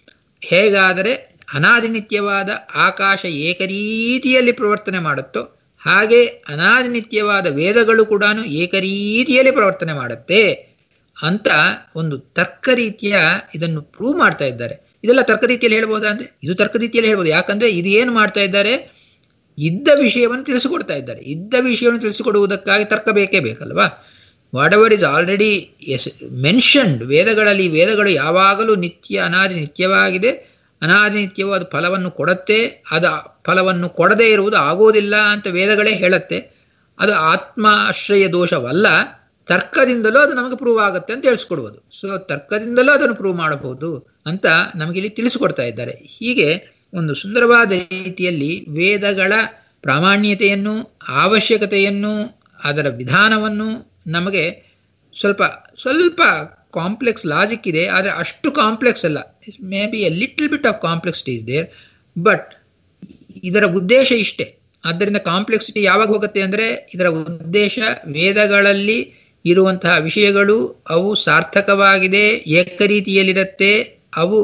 ಹೇಗಾದರೆ ಅನಾದಿನಿತ್ಯವಾದ ಆಕಾಶ ಏಕರೀತಿಯಲ್ಲಿ ಪ್ರವರ್ತನೆ ಮಾಡುತ್ತೋ ಹಾಗೆ ಅನಾದಿನಿತ್ಯವಾದ ವೇದಗಳು ಕೂಡ ಏಕರೀತಿಯಲ್ಲಿ ಪ್ರವರ್ತನೆ ಮಾಡುತ್ತೆ ಅಂತ ಒಂದು ತರ್ಕ ರೀತಿಯ ಇದನ್ನು ಪ್ರೂವ್ ಮಾಡ್ತಾ ಇದ್ದಾರೆ ಇದೆಲ್ಲ ತರ್ಕ ರೀತಿಯಲ್ಲಿ ಹೇಳ್ಬೋದಾ ಅಂದ್ರೆ ಇದು ತರ್ಕ ರೀತಿಯಲ್ಲಿ ಹೇಳ್ಬೋದು ಯಾಕಂದ್ರೆ ಇದು ಏನು ಮಾಡ್ತಾ ಇದ್ದಾರೆ ಇದ್ದ ವಿಷಯವನ್ನು ತಿಳಿಸಿಕೊಡ್ತಾ ಇದ್ದಾರೆ ಇದ್ದ ವಿಷಯವನ್ನು ತಿಳಿಸಿಕೊಡುವುದಕ್ಕಾಗಿ ತರ್ಕ ಬೇಕೇ ಬೇಕಲ್ವಾ whatever is already as mentioned ವೇದಗಳಲ್ಲಿ ವೇದಗಳು ಯಾವಾಗಲೂ ನಿತ್ಯ ಅನಾದಿ ನಿತ್ಯವಾಗಿದೆ ಅನಾದಿ ನಿತ್ಯವಾದ ಫಲವನ್ನು ಕೊಡುತ್ತೆ ಅದು ಫಲವನ್ನು ಕೊಡದೇ ಇರುವುದು ಆಗೋದಿಲ್ಲ ಅಂತ ವೇದಗಳೇ ಹೇಳುತ್ತೆ ಅದು ಆತ್ಮಾಶ್ರಯ ದೋಷವಲ್ಲ ತರ್ಕದಿಂದಲೂ ಅದು ನಮಗೆ ಪ್ರೂವ್ ಆಗುತ್ತೆ ಅಂತ ತಿಳಿಸ್ಕೊಡ್ಬೋದು ಸೊ ತರ್ಕದಿಂದಲೂ ಅದನ್ನು ಪ್ರೂವ್ ಮಾಡಬಹುದು ಅಂತ ನಮಗೆ ಇಲ್ಲಿ ತಿಳಿಸಿಕೊಡ್ತಾ ಇದ್ದಾರೆ ಹೀಗೆ ಒಂದು ಸುಂದರವಾದ ರೀತಿಯಲ್ಲಿ ವೇದಗಳ ಪ್ರಾಮಾಣ್ಯತೆಯನ್ನು ಅವಶ್ಯಕತೆಯನ್ನು ಅದರ ವಿಧಾನವನ್ನು ನಮಗೆ ಸ್ವಲ್ಪ ಸ್ವಲ್ಪ ಕಾಂಪ್ಲೆಕ್ಸ್ ಲಾಜಿಕ್ ಇದೆ ಆದರೆ ಅಷ್ಟು ಕಾಂಪ್ಲೆಕ್ಸ್ ಅಲ್ಲ maybe a little bit of complexity is there but ಇದರ ಉದ್ದೇಶ ಇಷ್ಟೇ ಆದ್ದರಿಂದ ಕಾಂಪ್ಲೆಕ್ಸಿಟಿ ಯಾವಾಗ ಹೋಗುತ್ತೆ ಅಂದರೆ ಇದರ ಉದ್ದೇಶ ವೇದಗಳಲ್ಲಿ ಇರುವಂತಹ ವಿಷಯಗಳು ಅವು ಸಾರ್ಥಕವಾಗಿದೆ ಏಕರೀತಿಯಲ್ಲಿರುತ್ತೆ ಅವು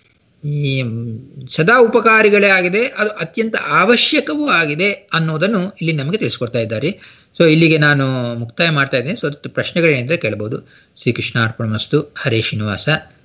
ಸದಾ ಉಪಕಾರಿಗಳೇ ಆಗಿದೆ ಅದು ಅತ್ಯಂತ ಅವಶ್ಯಕವೂ ಆಗಿದೆ ಅನ್ನೋದನ್ನು ಇಲ್ಲಿ ನಮಗೆ ತಿಳಿಸ್ಕೊಡ್ತಾ ಇದ್ದಾರೆ ಸೊ ಇಲ್ಲಿಗೆ ನಾನು ಮುಕ್ತಾಯ ಮಾಡ್ತಾ ಇದ್ದೇನೆ ಸೊ ಪ್ರಶ್ನೆಗಳೇನೆಂದರೆ ಕೇಳಬಹುದು ಶ್ರೀಕೃಷ್ಣ ಅರ್ಪಣ ಮಸ್ತು ಹರೇ ಶ್ರೀನಿವಾಸ